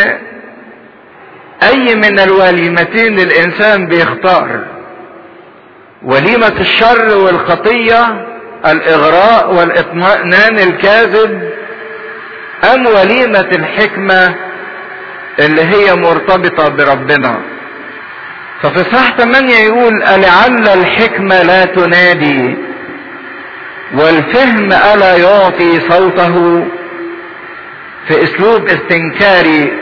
اي من الوليمتين الانسان بيختار وليمة الشر والخطية الاغراء والاطمئنان الكاذب ام وليمة الحكمة اللي هي مرتبطة بربنا ففي صح 8 يقول ألعل الحكمة لا تنادي والفهم ألا يعطي صوته في اسلوب استنكاري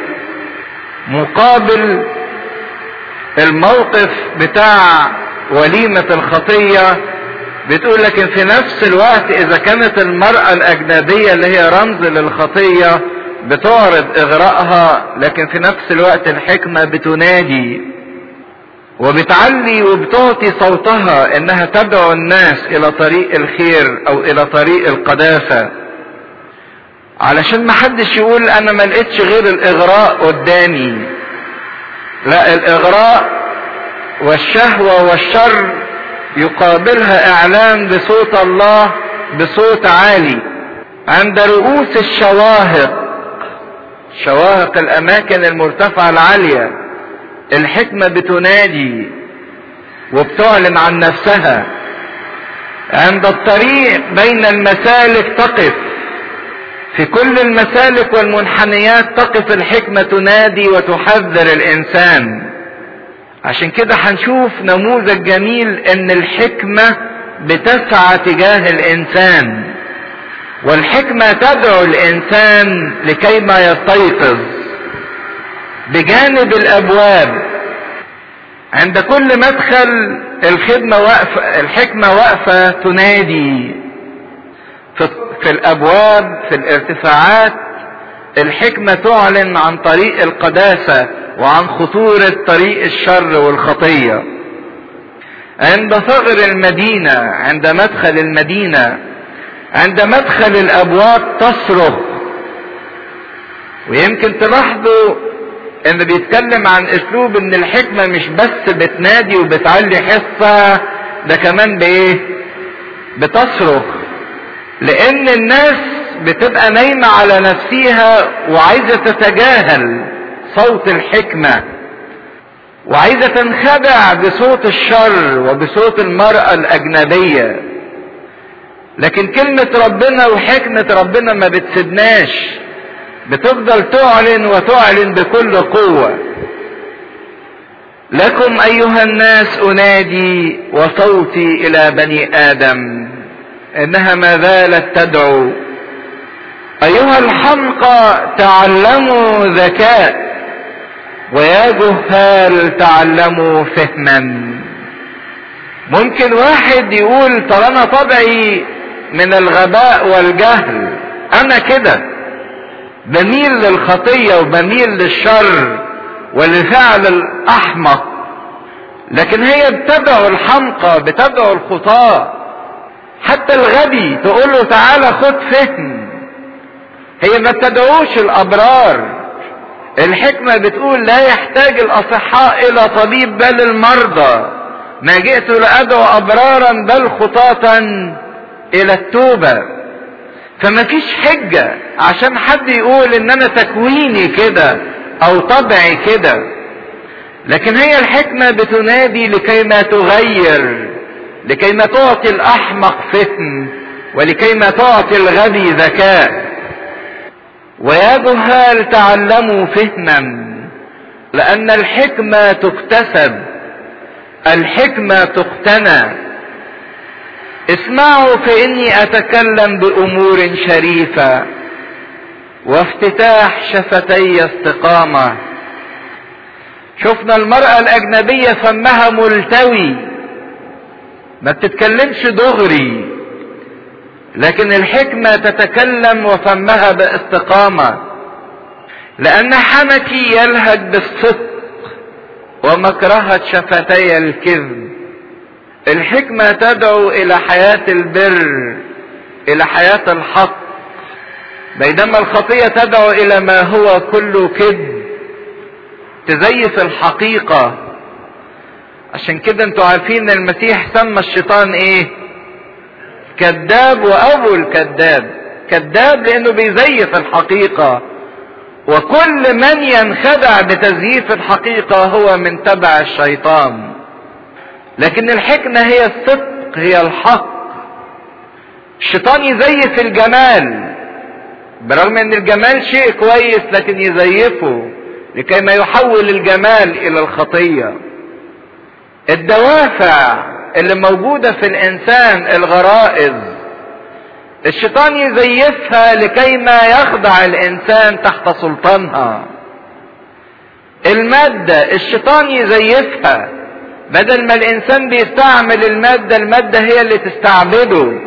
مقابل الموقف بتاع وليمة الخطية بتقول لكن في نفس الوقت اذا كانت المرأة الاجنبية اللي هي رمز للخطية بتعرض اغراءها لكن في نفس الوقت الحكمة بتنادي وبتعلي وبتعطي صوتها انها تدعو الناس الى طريق الخير او الى طريق القداسة علشان ما حدش يقول انا ما لقيتش غير الاغراء قدامي لا الاغراء والشهوة والشر يقابلها اعلان بصوت الله بصوت عالي عند رؤوس الشواهق شواهق الاماكن المرتفعة العالية الحكمة بتنادي وبتعلن عن نفسها عند الطريق بين المسالك تقف في كل المسالك والمنحنيات تقف الحكمة تنادي وتحذر الإنسان عشان كده هنشوف نموذج جميل ان الحكمة بتسعى تجاه الإنسان والحكمة تدعو الإنسان لكي ما يستيقظ بجانب الابواب عند كل مدخل الخدمة واقفة الحكمة واقفة تنادي في, في الابواب في الارتفاعات الحكمة تعلن عن طريق القداسة وعن خطورة طريق الشر والخطية عند ثغر المدينة عند مدخل المدينة عند مدخل الابواب تصرخ ويمكن تلاحظوا ان بيتكلم عن اسلوب ان الحكمة مش بس بتنادي وبتعلي حصة ده كمان بايه بتصرخ لان الناس بتبقى نايمة على نفسها وعايزة تتجاهل صوت الحكمة وعايزة تنخدع بصوت الشر وبصوت المرأة الأجنبية لكن كلمة ربنا وحكمة ربنا ما بتسيبناش بتفضل تعلن وتعلن بكل قوة لكم أيها الناس أنادي وصوتي إلى بني آدم إنها ما زالت تدعو أيها الحمقى تعلموا ذكاء ويا جهال تعلموا فهما ممكن واحد يقول طب انا طبعي من الغباء والجهل انا كده بميل للخطية وبميل للشر ولفعل الاحمق لكن هي بتدعو الحمقى بتدعو الخطاة حتى الغبي تقول له تعالى خد فهم هي ما بتدعوش الابرار الحكمة بتقول لا يحتاج الاصحاء الى طبيب بل المرضى ما جئت لادعو ابرارا بل خطاة الى التوبة فما فيش حجة عشان حد يقول ان انا تكويني كده او طبعي كده لكن هي الحكمة بتنادي لكي ما تغير لكي ما تعطي الاحمق فهم ولكي ما تعطي الغبي ذكاء ويا جهال تعلموا فهما لان الحكمة تكتسب الحكمة تقتنى اسمعوا فاني اتكلم بامور شريفة وافتتاح شفتي استقامة شفنا المرأة الاجنبية فمها ملتوي ما بتتكلمش دغري لكن الحكمة تتكلم وفمها باستقامة لأن حنكي يلهج بالصدق ومكرهة شفتي الكذب الحكمة تدعو إلى حياة البر إلى حياة الحق بينما الخطية تدعو إلى ما هو كله كذب تزيف الحقيقة عشان كده انتوا عارفين المسيح سمى الشيطان ايه كذاب وابو الكذاب كذاب لانه بيزيف الحقيقة وكل من ينخدع بتزييف الحقيقة هو من تبع الشيطان لكن الحكمة هي الصدق هي الحق الشيطان يزيف الجمال برغم ان الجمال شيء كويس لكن يزيفه لكي ما يحول الجمال الى الخطية الدوافع اللي موجودة في الانسان الغرائز الشيطان يزيفها لكي ما يخضع الانسان تحت سلطانها المادة الشيطان يزيفها بدل ما الانسان بيستعمل المادة المادة هي اللي تستعبده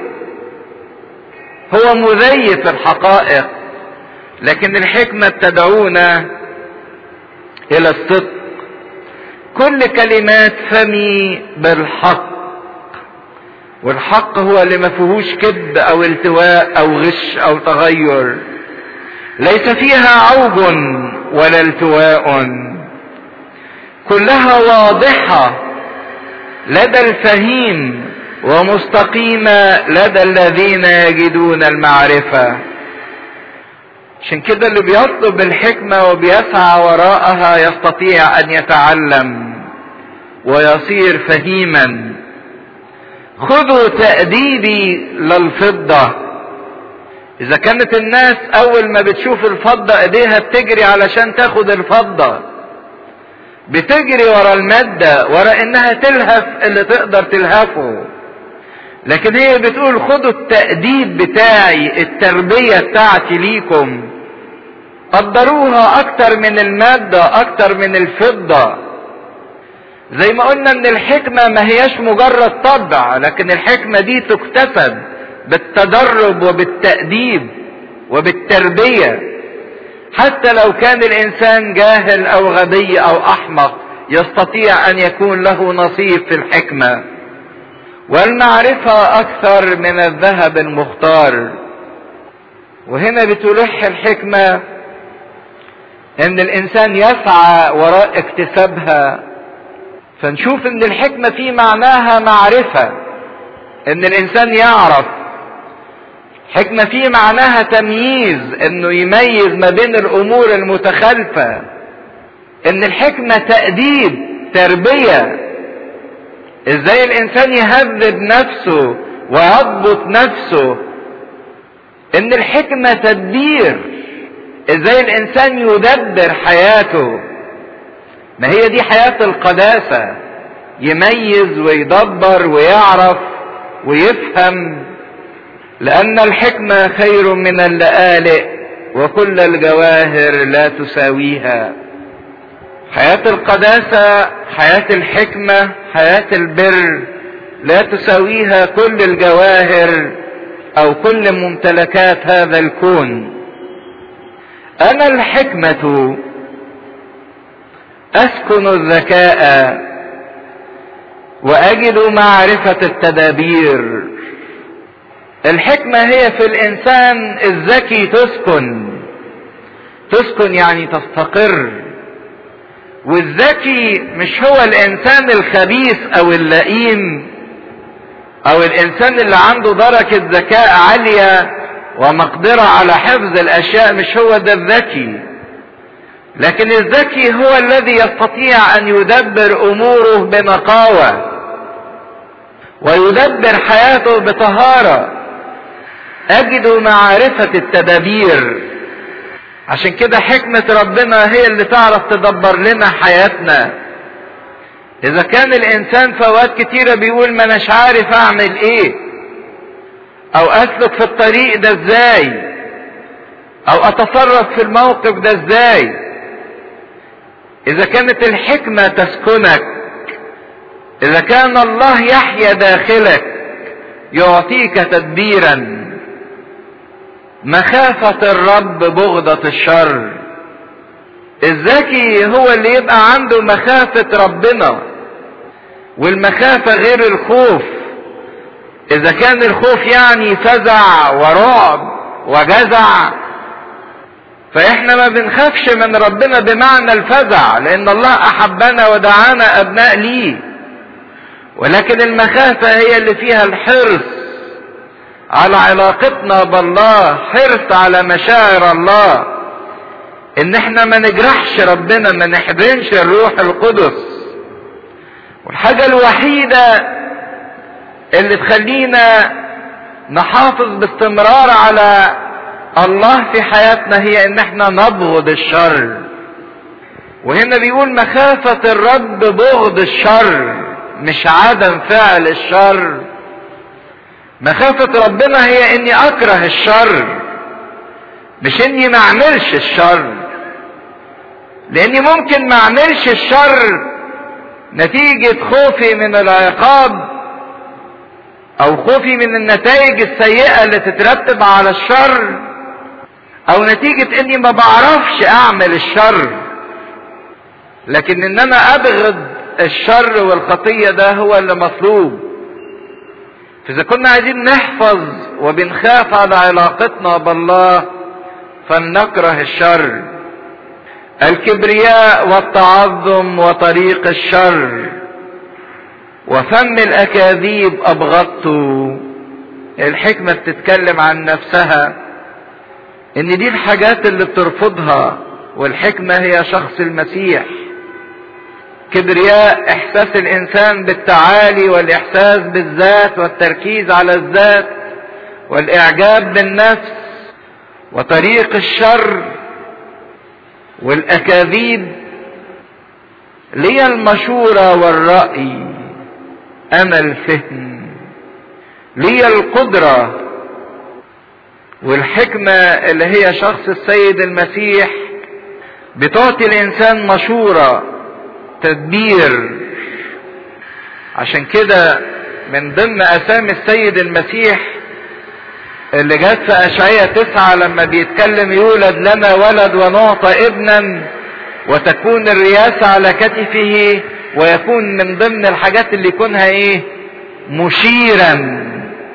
هو مزيف الحقائق لكن الحكمة تدعونا الى الصدق كل كلمات فمي بالحق والحق هو اللي ما فيهوش كذب او التواء او غش او تغير ليس فيها عوج ولا التواء كلها واضحة لدى الفهيم ومستقيمة لدى الذين يجدون المعرفة عشان كده اللي بيطلب الحكمة وبيسعى وراءها يستطيع ان يتعلم ويصير فهيما خذوا تأديبي للفضة اذا كانت الناس اول ما بتشوف الفضة ايديها بتجري علشان تاخد الفضة بتجري ورا المادة ورا انها تلهف اللي تقدر تلهفه لكن هي بتقول خدوا التأديب بتاعي التربية بتاعتي ليكم قدروها اكتر من المادة اكتر من الفضة زي ما قلنا ان الحكمة ما هياش مجرد طبع لكن الحكمة دي تكتسب بالتدرب وبالتأديب وبالتربية حتى لو كان الانسان جاهل او غبي او احمق يستطيع ان يكون له نصيب في الحكمة والمعرفة اكثر من الذهب المختار وهنا بتلح الحكمة ان الانسان يسعى وراء اكتسابها فنشوف ان الحكمة في معناها معرفة ان الانسان يعرف حكمة في معناها تمييز انه يميز ما بين الامور المتخالفة ان الحكمة تأديب تربية ازاي الانسان يهذب نفسه ويضبط نفسه ان الحكمة تدبير ازاي الانسان يدبر حياته ما هي دي حياة القداسة يميز ويدبر ويعرف ويفهم لأن الحكمة خير من اللآلئ وكل الجواهر لا تساويها حياة القداسة حياة الحكمة حياة البر لا تساويها كل الجواهر أو كل ممتلكات هذا الكون أنا الحكمة أسكن الذكاء وأجد معرفة التدابير الحكمة هي في الإنسان الذكي تسكن تسكن يعني تستقر والذكي مش هو الإنسان الخبيث أو اللئيم أو الإنسان اللي عنده درجة ذكاء عالية ومقدرة على حفظ الأشياء مش هو ده الذكي لكن الذكي هو الذي يستطيع أن يدبر أموره بنقاوة ويدبر حياته بطهاره اجد معرفة التدابير عشان كده حكمة ربنا هي اللي تعرف تدبر لنا حياتنا اذا كان الانسان في اوقات كتيرة بيقول ما اناش عارف اعمل ايه او اسلك في الطريق ده ازاي او اتصرف في الموقف ده ازاي اذا كانت الحكمة تسكنك اذا كان الله يحيا داخلك يعطيك تدبيرا مخافة الرب بغضة الشر الذكي هو اللي يبقى عنده مخافة ربنا والمخافة غير الخوف اذا كان الخوف يعني فزع ورعب وجزع فاحنا ما بنخافش من ربنا بمعنى الفزع لان الله احبنا ودعانا ابناء ليه ولكن المخافة هي اللي فيها الحرص على علاقتنا بالله حرص على مشاعر الله ان احنا ما نجرحش ربنا ما نحزنش الروح القدس والحاجة الوحيدة اللي تخلينا نحافظ باستمرار على الله في حياتنا هي ان احنا نبغض الشر وهنا بيقول مخافة الرب بغض الشر مش عدم فعل الشر مخافة ربنا هي اني اكره الشر مش اني ما اعملش الشر لاني ممكن ما اعملش الشر نتيجة خوفي من العقاب او خوفي من النتائج السيئة اللي تترتب على الشر او نتيجة اني ما بعرفش اعمل الشر لكن ان انا ابغض الشر والخطية ده هو اللي مطلوب فاذا كنا عايزين نحفظ وبنخاف على علاقتنا بالله فلنكره الشر الكبرياء والتعظم وطريق الشر وفم الاكاذيب ابغضته الحكمة بتتكلم عن نفسها ان دي الحاجات اللي بترفضها والحكمة هي شخص المسيح كبرياء احساس الانسان بالتعالي والاحساس بالذات والتركيز على الذات والاعجاب بالنفس وطريق الشر والاكاذيب لي المشورة والرأي انا الفهم لي القدرة والحكمة اللي هي شخص السيد المسيح بتعطي الانسان مشورة تدبير عشان كده من ضمن اسامي السيد المسيح اللي جت في اشعياء تسعة لما بيتكلم يولد لنا ولد ونعطى ابنا وتكون الرياسة على كتفه ويكون من ضمن الحاجات اللي يكونها ايه مشيرا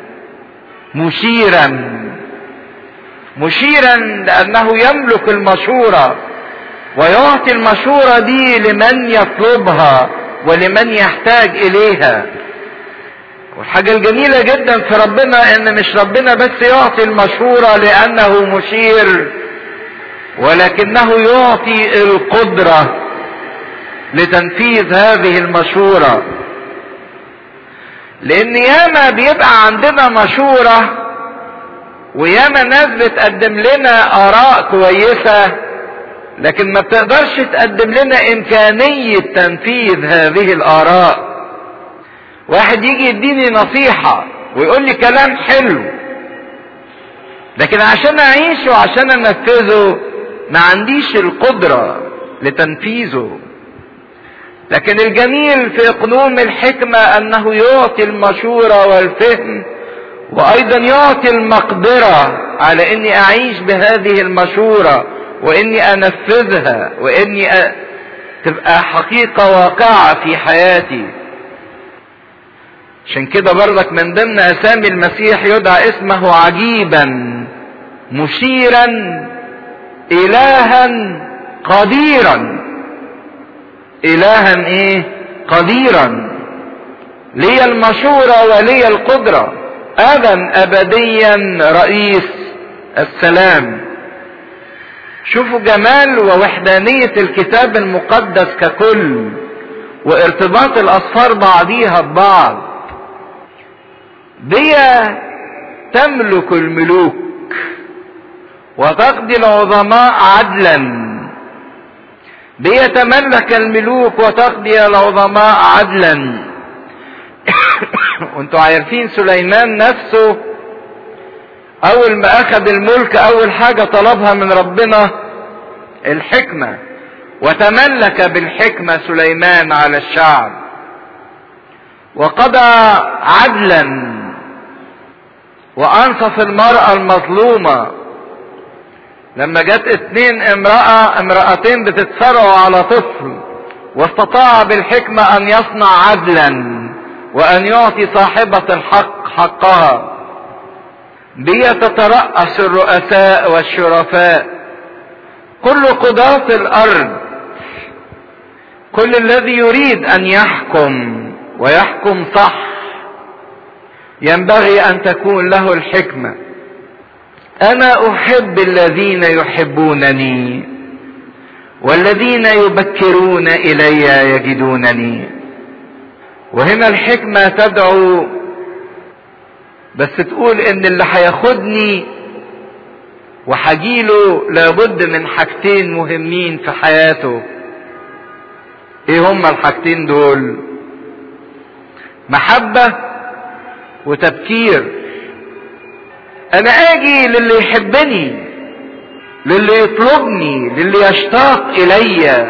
مشيرا مشيرا لانه يملك المشورة ويعطي المشورة دي لمن يطلبها ولمن يحتاج اليها والحاجة الجميلة جدا في ربنا ان مش ربنا بس يعطي المشورة لانه مشير ولكنه يعطي القدرة لتنفيذ هذه المشورة لان ياما بيبقى عندنا مشورة وياما ناس بتقدم لنا اراء كويسة لكن ما بتقدرش تقدم لنا امكانية تنفيذ هذه الاراء واحد يجي يديني نصيحة ويقول لي كلام حلو لكن عشان اعيشه وعشان انفذه ما عنديش القدرة لتنفيذه لكن الجميل في اقنوم الحكمة انه يعطي المشورة والفهم وايضا يعطي المقدرة على اني اعيش بهذه المشورة واني انفذها واني أ... تبقى حقيقة واقعة في حياتي عشان كده برضك من ضمن اسامي المسيح يدعى اسمه عجيبا مشيرا الها قديرا الها ايه قديرا لي المشورة ولي القدرة ابا ابديا رئيس السلام شوفوا جمال ووحدانية الكتاب المقدس ككل وارتباط الاصفار بعضيها ببعض دي تملك الملوك وتقضي العظماء عدلا ليتملك الملوك وتقضي العظماء عدلا وانتوا عارفين سليمان نفسه اول ما اخذ الملك اول حاجة طلبها من ربنا الحكمة وتملك بالحكمة سليمان على الشعب وقضى عدلا وانصف المرأة المظلومة لما جت اتنين امرأة امرأتين بتتصارعوا على طفل واستطاع بالحكمة ان يصنع عدلا وان يعطي صاحبة الحق حقها بي تترأس الرؤساء والشرفاء كل قضاة الارض كل الذي يريد ان يحكم ويحكم صح ينبغي ان تكون له الحكمه انا احب الذين يحبونني والذين يبكرون الي يجدونني وهنا الحكمه تدعو بس تقول ان اللي هياخدني وهجيله لابد من حاجتين مهمين في حياته ايه هما الحاجتين دول محبه وتبكير انا اجي للي يحبني للي يطلبني للي يشتاق الي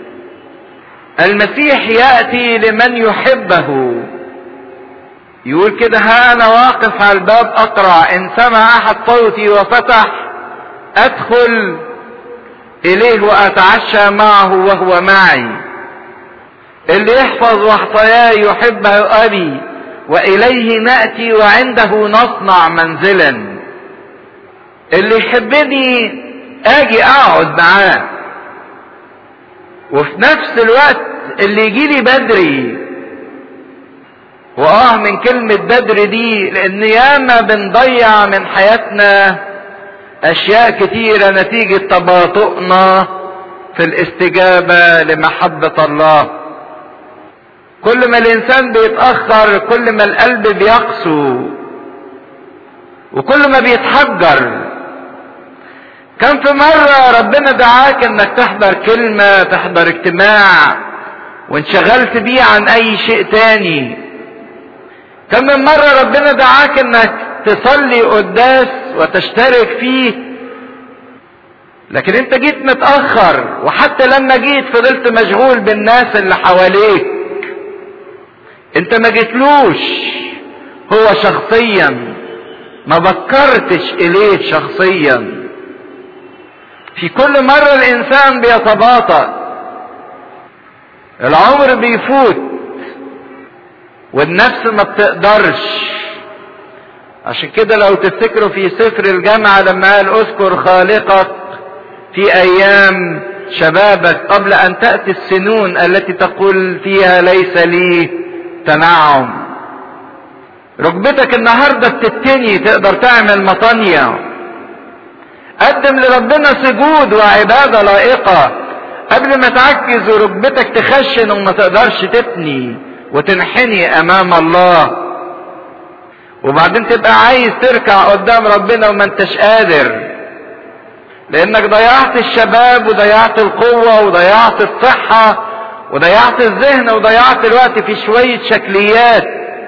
المسيح ياتي لمن يحبه يقول كده ها انا واقف على الباب اقرع ان سمع احد صوتي وفتح ادخل اليه واتعشى معه وهو معي اللي يحفظ وحصاياي يحبه ابي واليه ناتي وعنده نصنع منزلا اللي يحبني اجي اقعد معاه وفي نفس الوقت اللي يجي لي بدري واه من كلمة بدري دي لان ياما بنضيع من حياتنا اشياء كتيرة نتيجة تباطؤنا في الاستجابة لمحبة الله كل ما الانسان بيتاخر كل ما القلب بيقسو وكل ما بيتحجر كان في مرة ربنا دعاك انك تحضر كلمة تحضر اجتماع وانشغلت بيه عن اي شيء تاني كم من مرة ربنا دعاك انك تصلي قداس وتشترك فيه لكن انت جيت متأخر وحتى لما جيت فضلت مشغول بالناس اللي حواليك انت ما جيتلوش هو شخصيا ما بكرتش اليه شخصيا في كل مرة الانسان بيتباطأ العمر بيفوت والنفس ما بتقدرش عشان كده لو تفتكروا في سفر الجامعة لما قال اذكر خالقك في ايام شبابك قبل ان تأتي السنون التي تقول فيها ليس لي تنعم ركبتك النهاردة بتتني تقدر تعمل مطانية قدم لربنا سجود وعبادة لائقة قبل ما تعجز وركبتك تخشن وما تقدرش تتني وتنحني امام الله وبعدين تبقى عايز تركع قدام ربنا وما انتش قادر لانك ضيعت الشباب وضيعت القوة وضيعت الصحة وضيعت الذهن وضيعت الوقت في شوية شكليات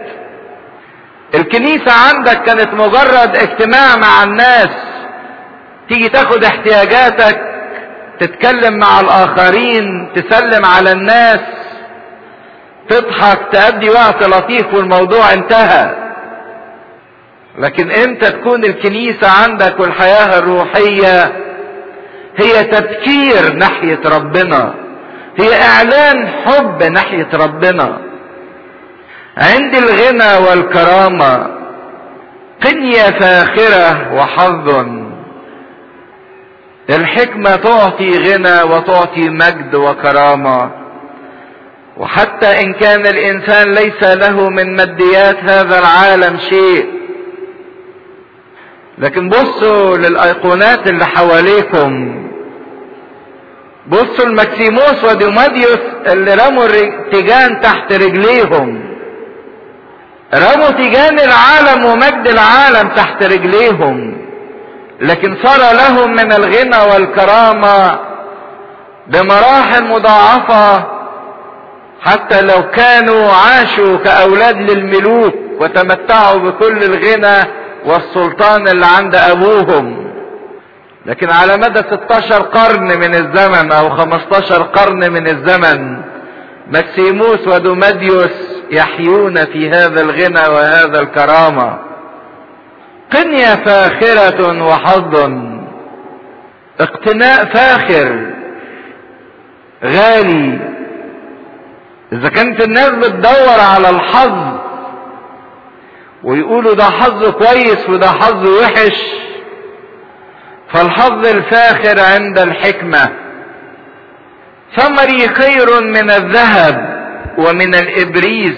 الكنيسة عندك كانت مجرد اجتماع مع الناس تيجي تاخد احتياجاتك تتكلم مع الاخرين تسلم على الناس تضحك تأدي وقت لطيف والموضوع انتهى لكن امتى تكون الكنيسة عندك والحياة الروحية هي تبكير ناحية ربنا هي اعلان حب ناحية ربنا عند الغنى والكرامة قنية فاخرة وحظ الحكمة تعطي غنى وتعطي مجد وكرامة وحتى ان كان الانسان ليس له من ماديات هذا العالم شيء لكن بصوا للايقونات اللي حواليكم بصوا المكسيموس وديماديوس اللي رموا التيجان تحت رجليهم رموا تيجان العالم ومجد العالم تحت رجليهم لكن صار لهم من الغنى والكرامة بمراحل مضاعفة حتى لو كانوا عاشوا كأولاد للملوك وتمتعوا بكل الغنى والسلطان اللي عند أبوهم لكن على مدى 16 قرن من الزمن أو 15 قرن من الزمن مكسيموس ودوماديوس يحيون في هذا الغنى وهذا الكرامه قنية فاخرة وحظ اقتناء فاخر غالي اذا كانت الناس بتدور على الحظ ويقولوا ده حظ كويس وده حظ وحش فالحظ الفاخر عند الحكمة ثمري خير من الذهب ومن الابريز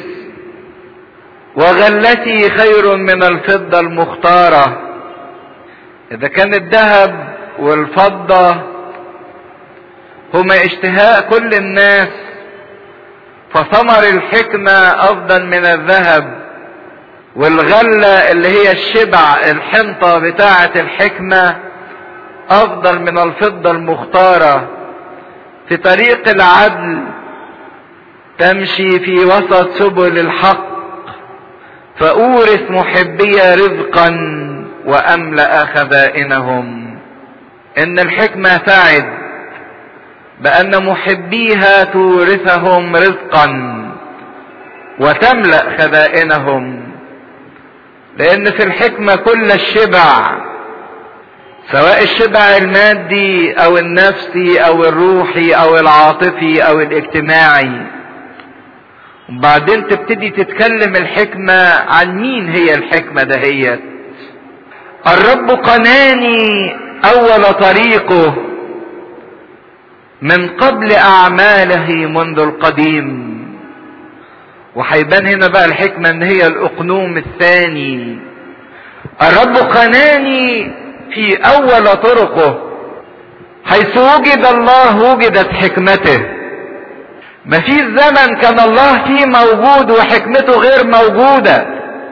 وغلتي خير من الفضة المختارة إذا كان الذهب والفضة هما اشتهاء كل الناس فثمر الحكمة أفضل من الذهب والغلة اللي هي الشبع الحنطة بتاعة الحكمة أفضل من الفضة المختارة في طريق العدل تمشي في وسط سبل الحق فأورث محبي رزقا وأملأ خزائنهم إن الحكمة تعد بأن محبيها تورثهم رزقا وتملأ خزائنهم لأن في الحكمة كل الشبع سواء الشبع المادي أو النفسي أو الروحي أو العاطفي أو الاجتماعي وبعدين تبتدي تتكلم الحكمة عن مين هي الحكمة دهيت الرب قناني اول طريقه من قبل اعماله منذ القديم وهيبان هنا بقى الحكمة ان هي الاقنوم الثاني الرب قناني في اول طرقه حيث وجد الله وجدت حكمته ما في زمن كان الله فيه موجود وحكمته غير موجودة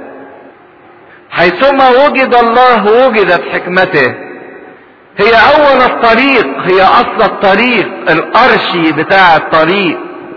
حيثما وجد الله وجدت حكمته هي اول الطريق هي اصل الطريق الارشي بتاع الطريق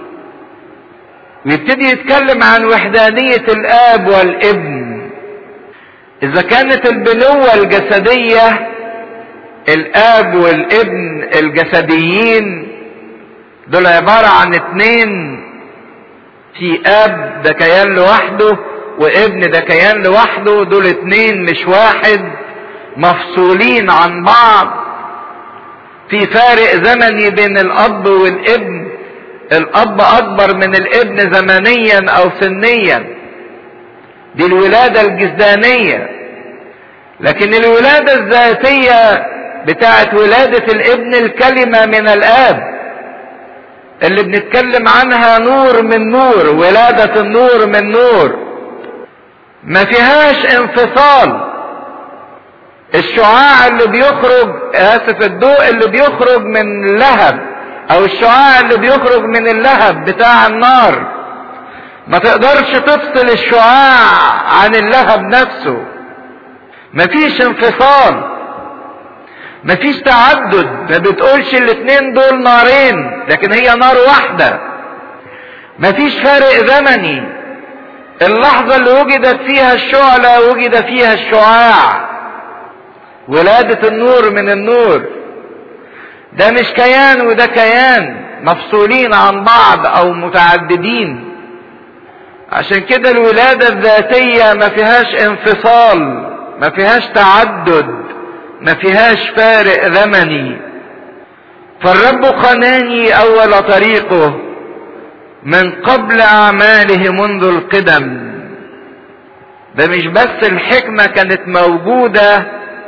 ويبتدي يتكلم عن وحدانية الاب والابن اذا كانت البنوة الجسدية الاب والابن الجسديين دول عبارة عن اتنين في اب ده كيان لوحده وابن ده كيان لوحده دول اتنين مش واحد مفصولين عن بعض في فارق زمني بين الاب والابن الاب اكبر من الابن زمنيا او سنيا دي الولادة الجسدانية لكن الولادة الذاتية بتاعت ولادة الابن الكلمة من الاب اللي بنتكلم عنها نور من نور ولادة النور من نور ما فيهاش انفصال الشعاع اللي بيخرج اسف الضوء اللي بيخرج من اللهب او الشعاع اللي بيخرج من اللهب بتاع النار ما تقدرش تفصل الشعاع عن اللهب نفسه مفيش انفصال مفيش تعدد ما بتقولش الاتنين دول نارين لكن هي نار واحدة مفيش فارق زمني اللحظة اللي وجدت فيها الشعلة وجد فيها الشعاع ولادة النور من النور ده مش كيان وده كيان مفصولين عن بعض او متعددين عشان كده الولادة الذاتية ما فيهاش انفصال ما فيهاش تعدد ما فيهاش فارق زمني فالرب قناني اول طريقه من قبل اعماله منذ القدم ده مش بس الحكمة كانت موجودة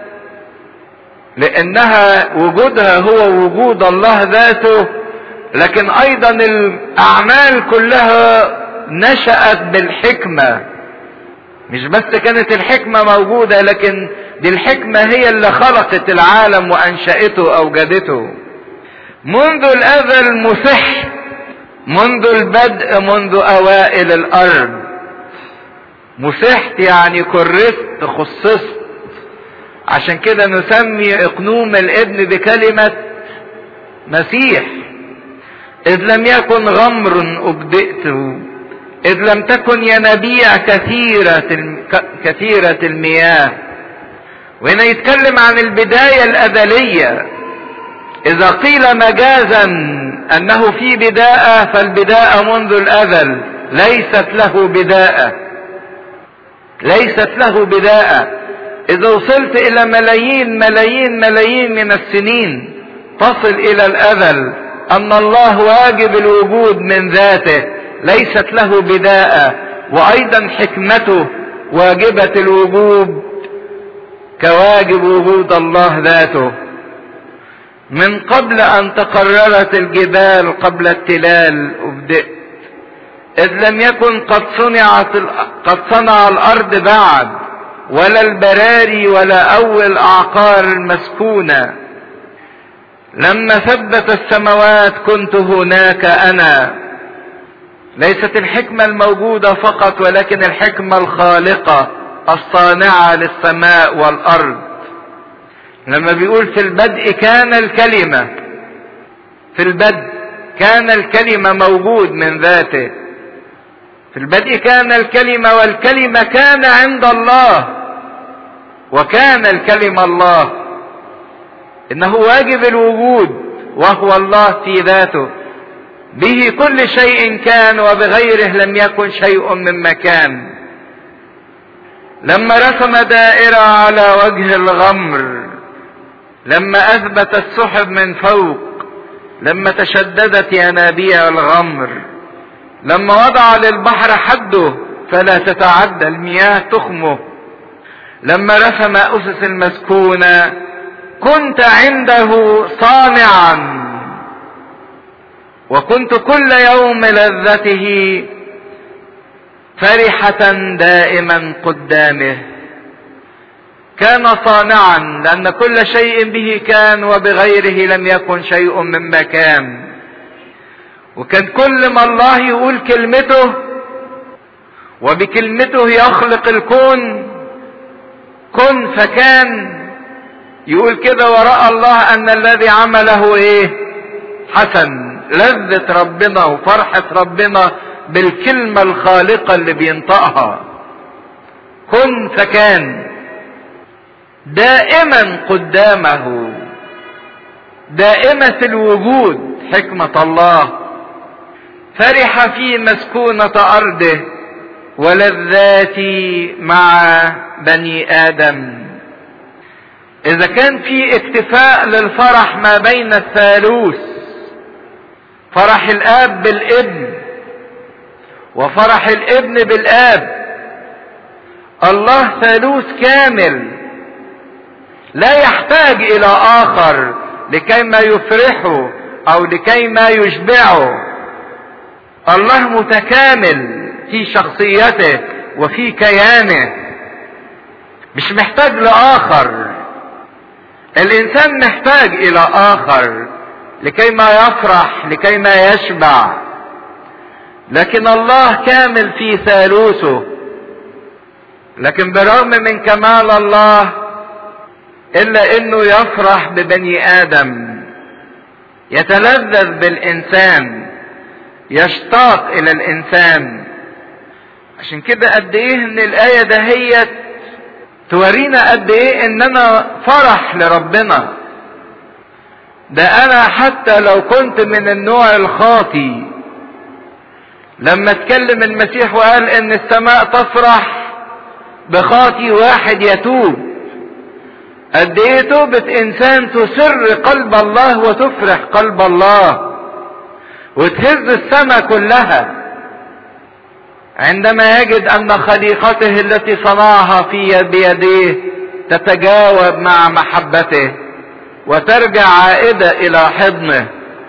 لانها وجودها هو وجود الله ذاته لكن ايضا الاعمال كلها نشأت بالحكمة مش بس كانت الحكمة موجودة لكن دي الحكمة هي اللي خلقت العالم وانشأته اوجدته منذ الازل مسح منذ البدء منذ اوائل الارض مسحت يعني كرست خصصت عشان كده نسمي اقنوم الابن بكلمة مسيح اذ لم يكن غمر ابدئت اذ لم تكن ينابيع كثيرة كثيرة المياه وهنا يتكلم عن البداية الازلية اذا قيل مجازا انه في بداءة فالبداءة منذ الازل ليست له بداءة ليست له بداءة اذا وصلت الى ملايين ملايين ملايين من السنين تصل الى الازل ان الله واجب الوجود من ذاته ليست له بداءة وايضا حكمته واجبة الوجود كواجب وجود الله ذاته من قبل ان تقررت الجبال قبل التلال ابدأت اذ لم يكن قد صنعت قد صنع الارض بعد ولا البراري ولا اول اعقار المسكونة لما ثبت السماوات كنت هناك انا ليست الحكمة الموجودة فقط ولكن الحكمة الخالقة الصانعة للسماء والارض لما بيقول في البدء كان الكلمة في البدء كان الكلمة موجود من ذاته في البدء كان الكلمة والكلمة كان عند الله وكان الكلمة الله انه واجب الوجود وهو الله في ذاته به كل شيء كان وبغيره لم يكن شيء من مكان لما رسم دائرة على وجه الغمر لما اثبت السحب من فوق لما تشددت ينابيع الغمر لما وضع للبحر حده فلا تتعدى المياه تخمه لما رسم اسس المسكونة كنت عنده صانعا وكنت كل يوم لذته فرحة دائما قدامه كان صانعا لان كل شيء به كان وبغيره لم يكن شيء مما كان وكان كل ما الله يقول كلمته وبكلمته يخلق الكون كن فكان يقول كده وراء الله ان الذي عمله ايه حسن لذة ربنا وفرحة ربنا بالكلمة الخالقة اللي بينطقها كن فكان دائما قدامه دائمة الوجود حكمة الله فرح في مسكونة أرضه ولذات مع بني آدم إذا كان في اكتفاء للفرح ما بين الثالوث فرح الآب بالابن وفرح الابن بالآب الله ثالوث كامل لا يحتاج إلى آخر لكي ما يفرحه أو لكي ما يشبعه الله متكامل في شخصيته وفي كيانه مش محتاج لآخر الإنسان محتاج إلى آخر لكي ما يفرح لكي ما يشبع لكن الله كامل في ثالوثه لكن برغم من كمال الله الا انه يفرح ببني ادم يتلذذ بالانسان يشتاق الى الانسان عشان كده قد ايه ان الايه دهيت تورينا قد ايه ان انا فرح لربنا ده انا حتى لو كنت من النوع الخاطي لما اتكلم المسيح وقال ان السماء تفرح بخاطي واحد يتوب قد ايه توبة انسان تسر قلب الله وتفرح قلب الله وتهز السماء كلها عندما يجد ان خليقته التي صنعها في بيديه تتجاوب مع محبته وترجع عائدة الى حضنه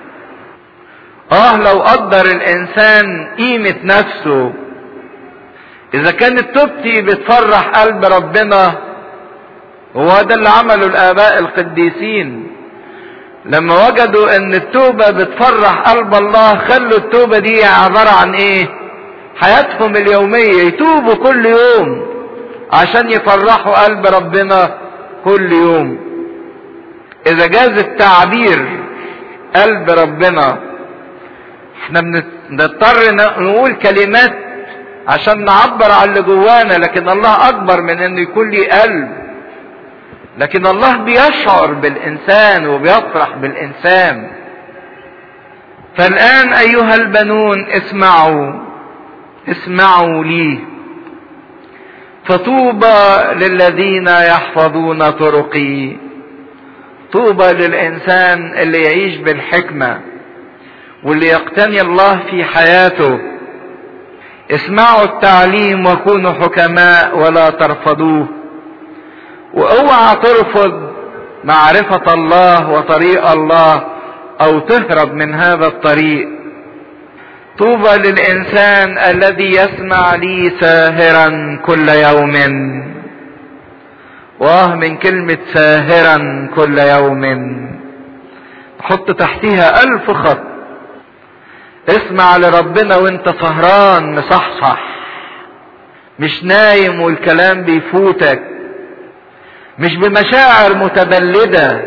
اه لو قدر الانسان قيمة نفسه اذا كانت توبتي بتفرح قلب ربنا هو ده اللي عمله الاباء القديسين لما وجدوا ان التوبة بتفرح قلب الله خلوا التوبة دي عبارة عن ايه حياتهم اليومية يتوبوا كل يوم عشان يفرحوا قلب ربنا كل يوم اذا جاز التعبير قلب ربنا احنا بنضطر نقول كلمات عشان نعبر عن اللي جوانا لكن الله اكبر من انه يكون لي قلب لكن الله بيشعر بالانسان وبيفرح بالانسان فالان ايها البنون اسمعوا اسمعوا لي فطوبى للذين يحفظون طرقي طوبى للانسان اللي يعيش بالحكمه واللي يقتني الله في حياته اسمعوا التعليم وكونوا حكماء ولا ترفضوه واوعى ترفض معرفة الله وطريق الله او تهرب من هذا الطريق طوبى للانسان الذي يسمع لي ساهرا كل يوم واه من كلمة ساهرا كل يوم حط تحتيها الف خط اسمع لربنا وانت سهران مصحصح مش نايم والكلام بيفوتك مش بمشاعر متبلدة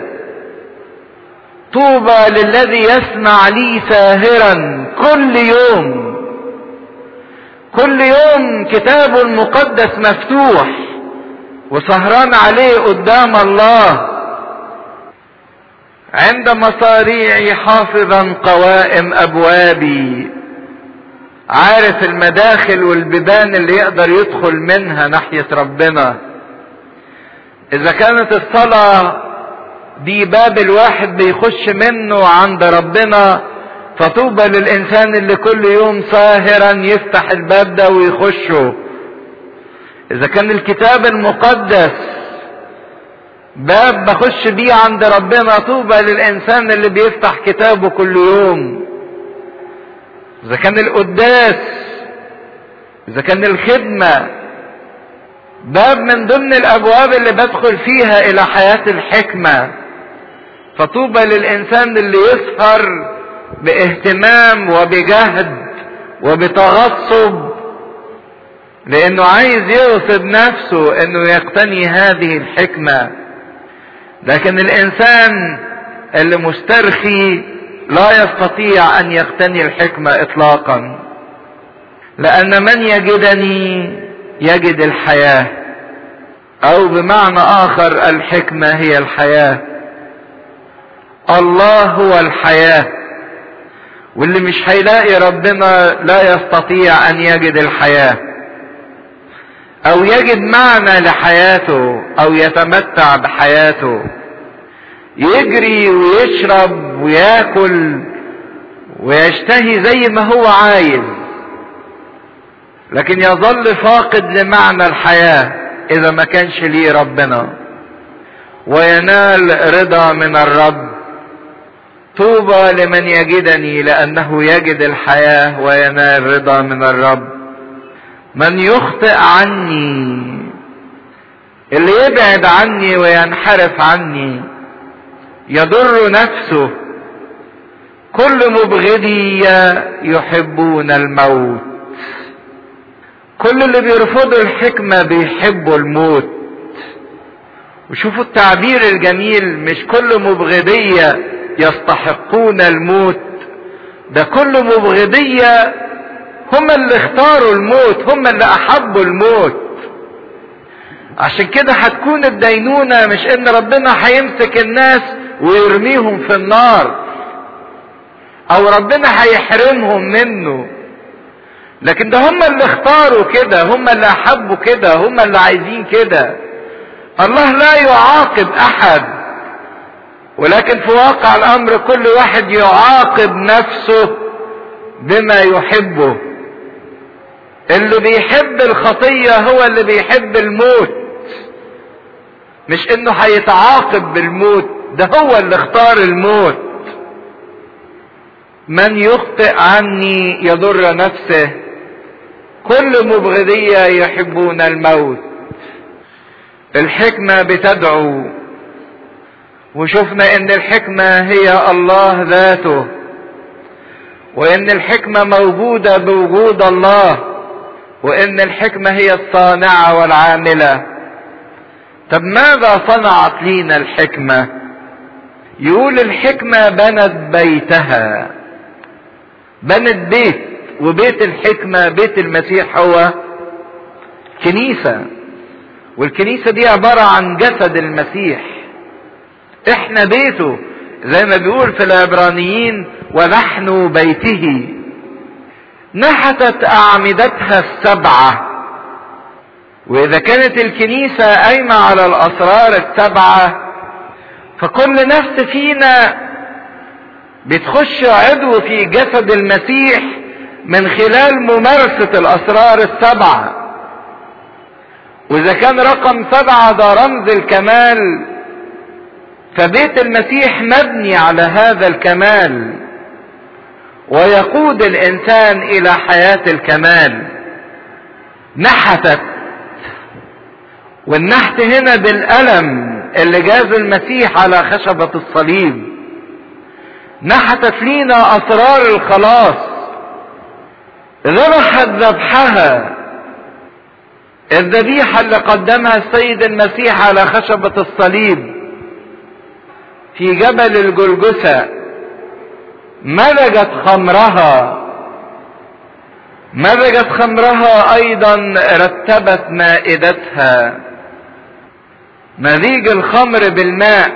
طوبى للذي يسمع لي ساهرا كل يوم كل يوم كتابه المقدس مفتوح وسهران عليه قدام الله عند مصاريعي حافظا قوائم ابوابي عارف المداخل والبيبان اللي يقدر يدخل منها ناحية ربنا اذا كانت الصلاة دي باب الواحد بيخش منه عند ربنا فطوبى للانسان اللي كل يوم ساهرا يفتح الباب ده ويخشه اذا كان الكتاب المقدس باب بخش بيه عند ربنا طوبى للانسان اللي بيفتح كتابه كل يوم اذا كان القداس اذا كان الخدمة باب من ضمن الابواب اللي بدخل فيها الى حياة الحكمة فطوبى للانسان اللي يسهر باهتمام وبجهد وبتغصب لانه عايز يغصب نفسه انه يقتني هذه الحكمه لكن الانسان اللي مسترخي لا يستطيع ان يقتني الحكمة اطلاقا لان من يجدني يجد الحياة او بمعنى اخر الحكمة هي الحياة الله هو الحياة واللي مش هيلاقي ربنا لا يستطيع ان يجد الحياة او يجد معنى لحياته او يتمتع بحياته يجري ويشرب وياكل ويشتهي زي ما هو عايز لكن يظل فاقد لمعنى الحياة اذا ما كانش ليه ربنا وينال رضا من الرب طوبى لمن يجدني لانه يجد الحياة وينال رضا من الرب من يخطئ عني اللي يبعد عني وينحرف عني يضر نفسه كل مبغضي يحبون الموت كل اللي بيرفضوا الحكمة بيحبوا الموت وشوفوا التعبير الجميل مش كل مبغضية يستحقون الموت ده كل مبغضية هم اللي اختاروا الموت هم اللي احبوا الموت عشان كده هتكون الدينونة مش ان ربنا هيمسك الناس ويرميهم في النار او ربنا هيحرمهم منه لكن ده هم اللي اختاروا كده هم اللي احبوا كده هم اللي عايزين كده الله لا يعاقب احد ولكن في واقع الامر كل واحد يعاقب نفسه بما يحبه اللي بيحب الخطية هو اللي بيحب الموت مش انه هيتعاقب بالموت ده هو اللي اختار الموت من يخطئ عني يضر نفسه كل مبغضية يحبون الموت الحكمة بتدعو وشفنا ان الحكمة هي الله ذاته وان الحكمة موجودة بوجود الله وان الحكمة هي الصانعة والعاملة طب ماذا صنعت لينا الحكمة يقول الحكمة بنت بيتها بنت بيت وبيت الحكمة بيت المسيح هو كنيسة والكنيسة دي عبارة عن جسد المسيح احنا بيته زي ما بيقول في العبرانيين ونحن بيته نحتت اعمدتها السبعة واذا كانت الكنيسة قايمة على الاسرار السبعة فكل نفس فينا بتخش عضو في جسد المسيح من خلال ممارسة الاسرار السبعة واذا كان رقم سبعة ده رمز الكمال فبيت المسيح مبني على هذا الكمال ويقود الانسان الى حياة الكمال نحتت والنحت هنا بالألم اللي جاز المسيح على خشبة الصليب نحتت لينا أسرار الخلاص ذبحت ذبحها الذبيحة اللي قدمها السيد المسيح على خشبة الصليب في جبل الجلجثة مزجت خمرها مزجت خمرها ايضا رتبت مائدتها مزيج الخمر بالماء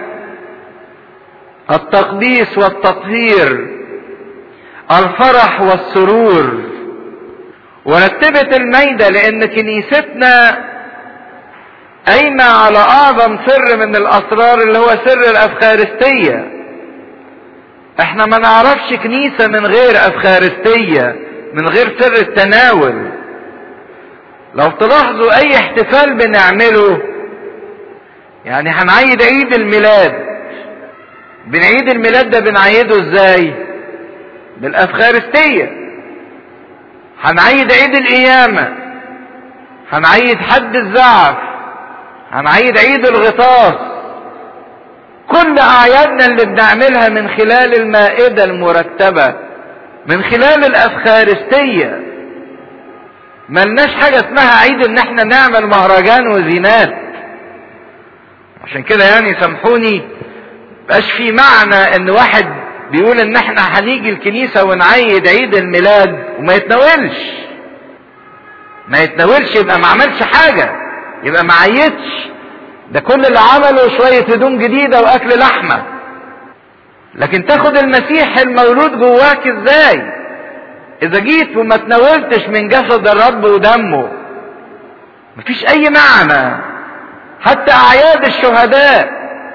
التقديس والتطهير الفرح والسرور ورتبت الميدة لان كنيستنا قايمة على اعظم سر من الاسرار اللي هو سر الافخارستية احنا ما نعرفش كنيسة من غير افخارستية من غير سر التناول لو تلاحظوا اي احتفال بنعمله يعني هنعيد عيد الميلاد بنعيد الميلاد ده بنعيده ازاي بالافخارستية هنعيد عيد القيامة هنعيد حد الزعف هنعيد عيد الغطاس كل اعيادنا اللي بنعملها من خلال المائدة المرتبة من خلال الافخارستية ملناش حاجة اسمها عيد ان احنا نعمل مهرجان وزينات عشان كده يعني سامحوني بقاش في معنى ان واحد بيقول ان احنا هنيجي الكنيسة ونعيد عيد الميلاد وما يتناولش ما يتناولش يبقى ما عملش حاجة يبقى ما عيدش ده كل اللي عمله شوية هدوم جديدة واكل لحمة لكن تاخد المسيح المولود جواك ازاي اذا جيت وما تناولتش من جسد الرب ودمه مفيش اي معنى حتى اعياد الشهداء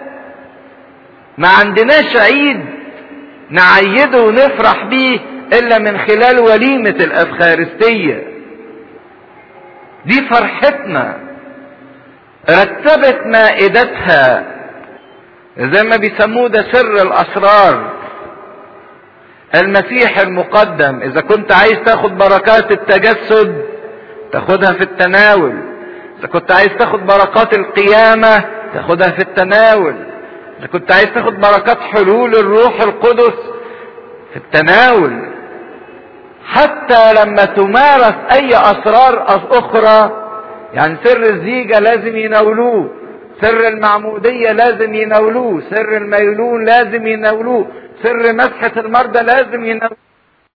ما عندناش عيد نعيده ونفرح بيه الا من خلال وليمة الافخارستية دي فرحتنا رتبت مائدتها زي ما بيسموه ده سر الاسرار المسيح المقدم اذا كنت عايز تاخد بركات التجسد تاخدها في التناول اذا كنت عايز تاخد بركات القيامة تاخدها في التناول اذا كنت عايز تاخد بركات حلول الروح القدس في التناول حتى لما تمارس اي اسرار اخرى يعني سر الزيجة لازم يناولوه سر المعمودية لازم يناولوه سر الميلون لازم يناولوه سر مسحة المرضى لازم يناولوه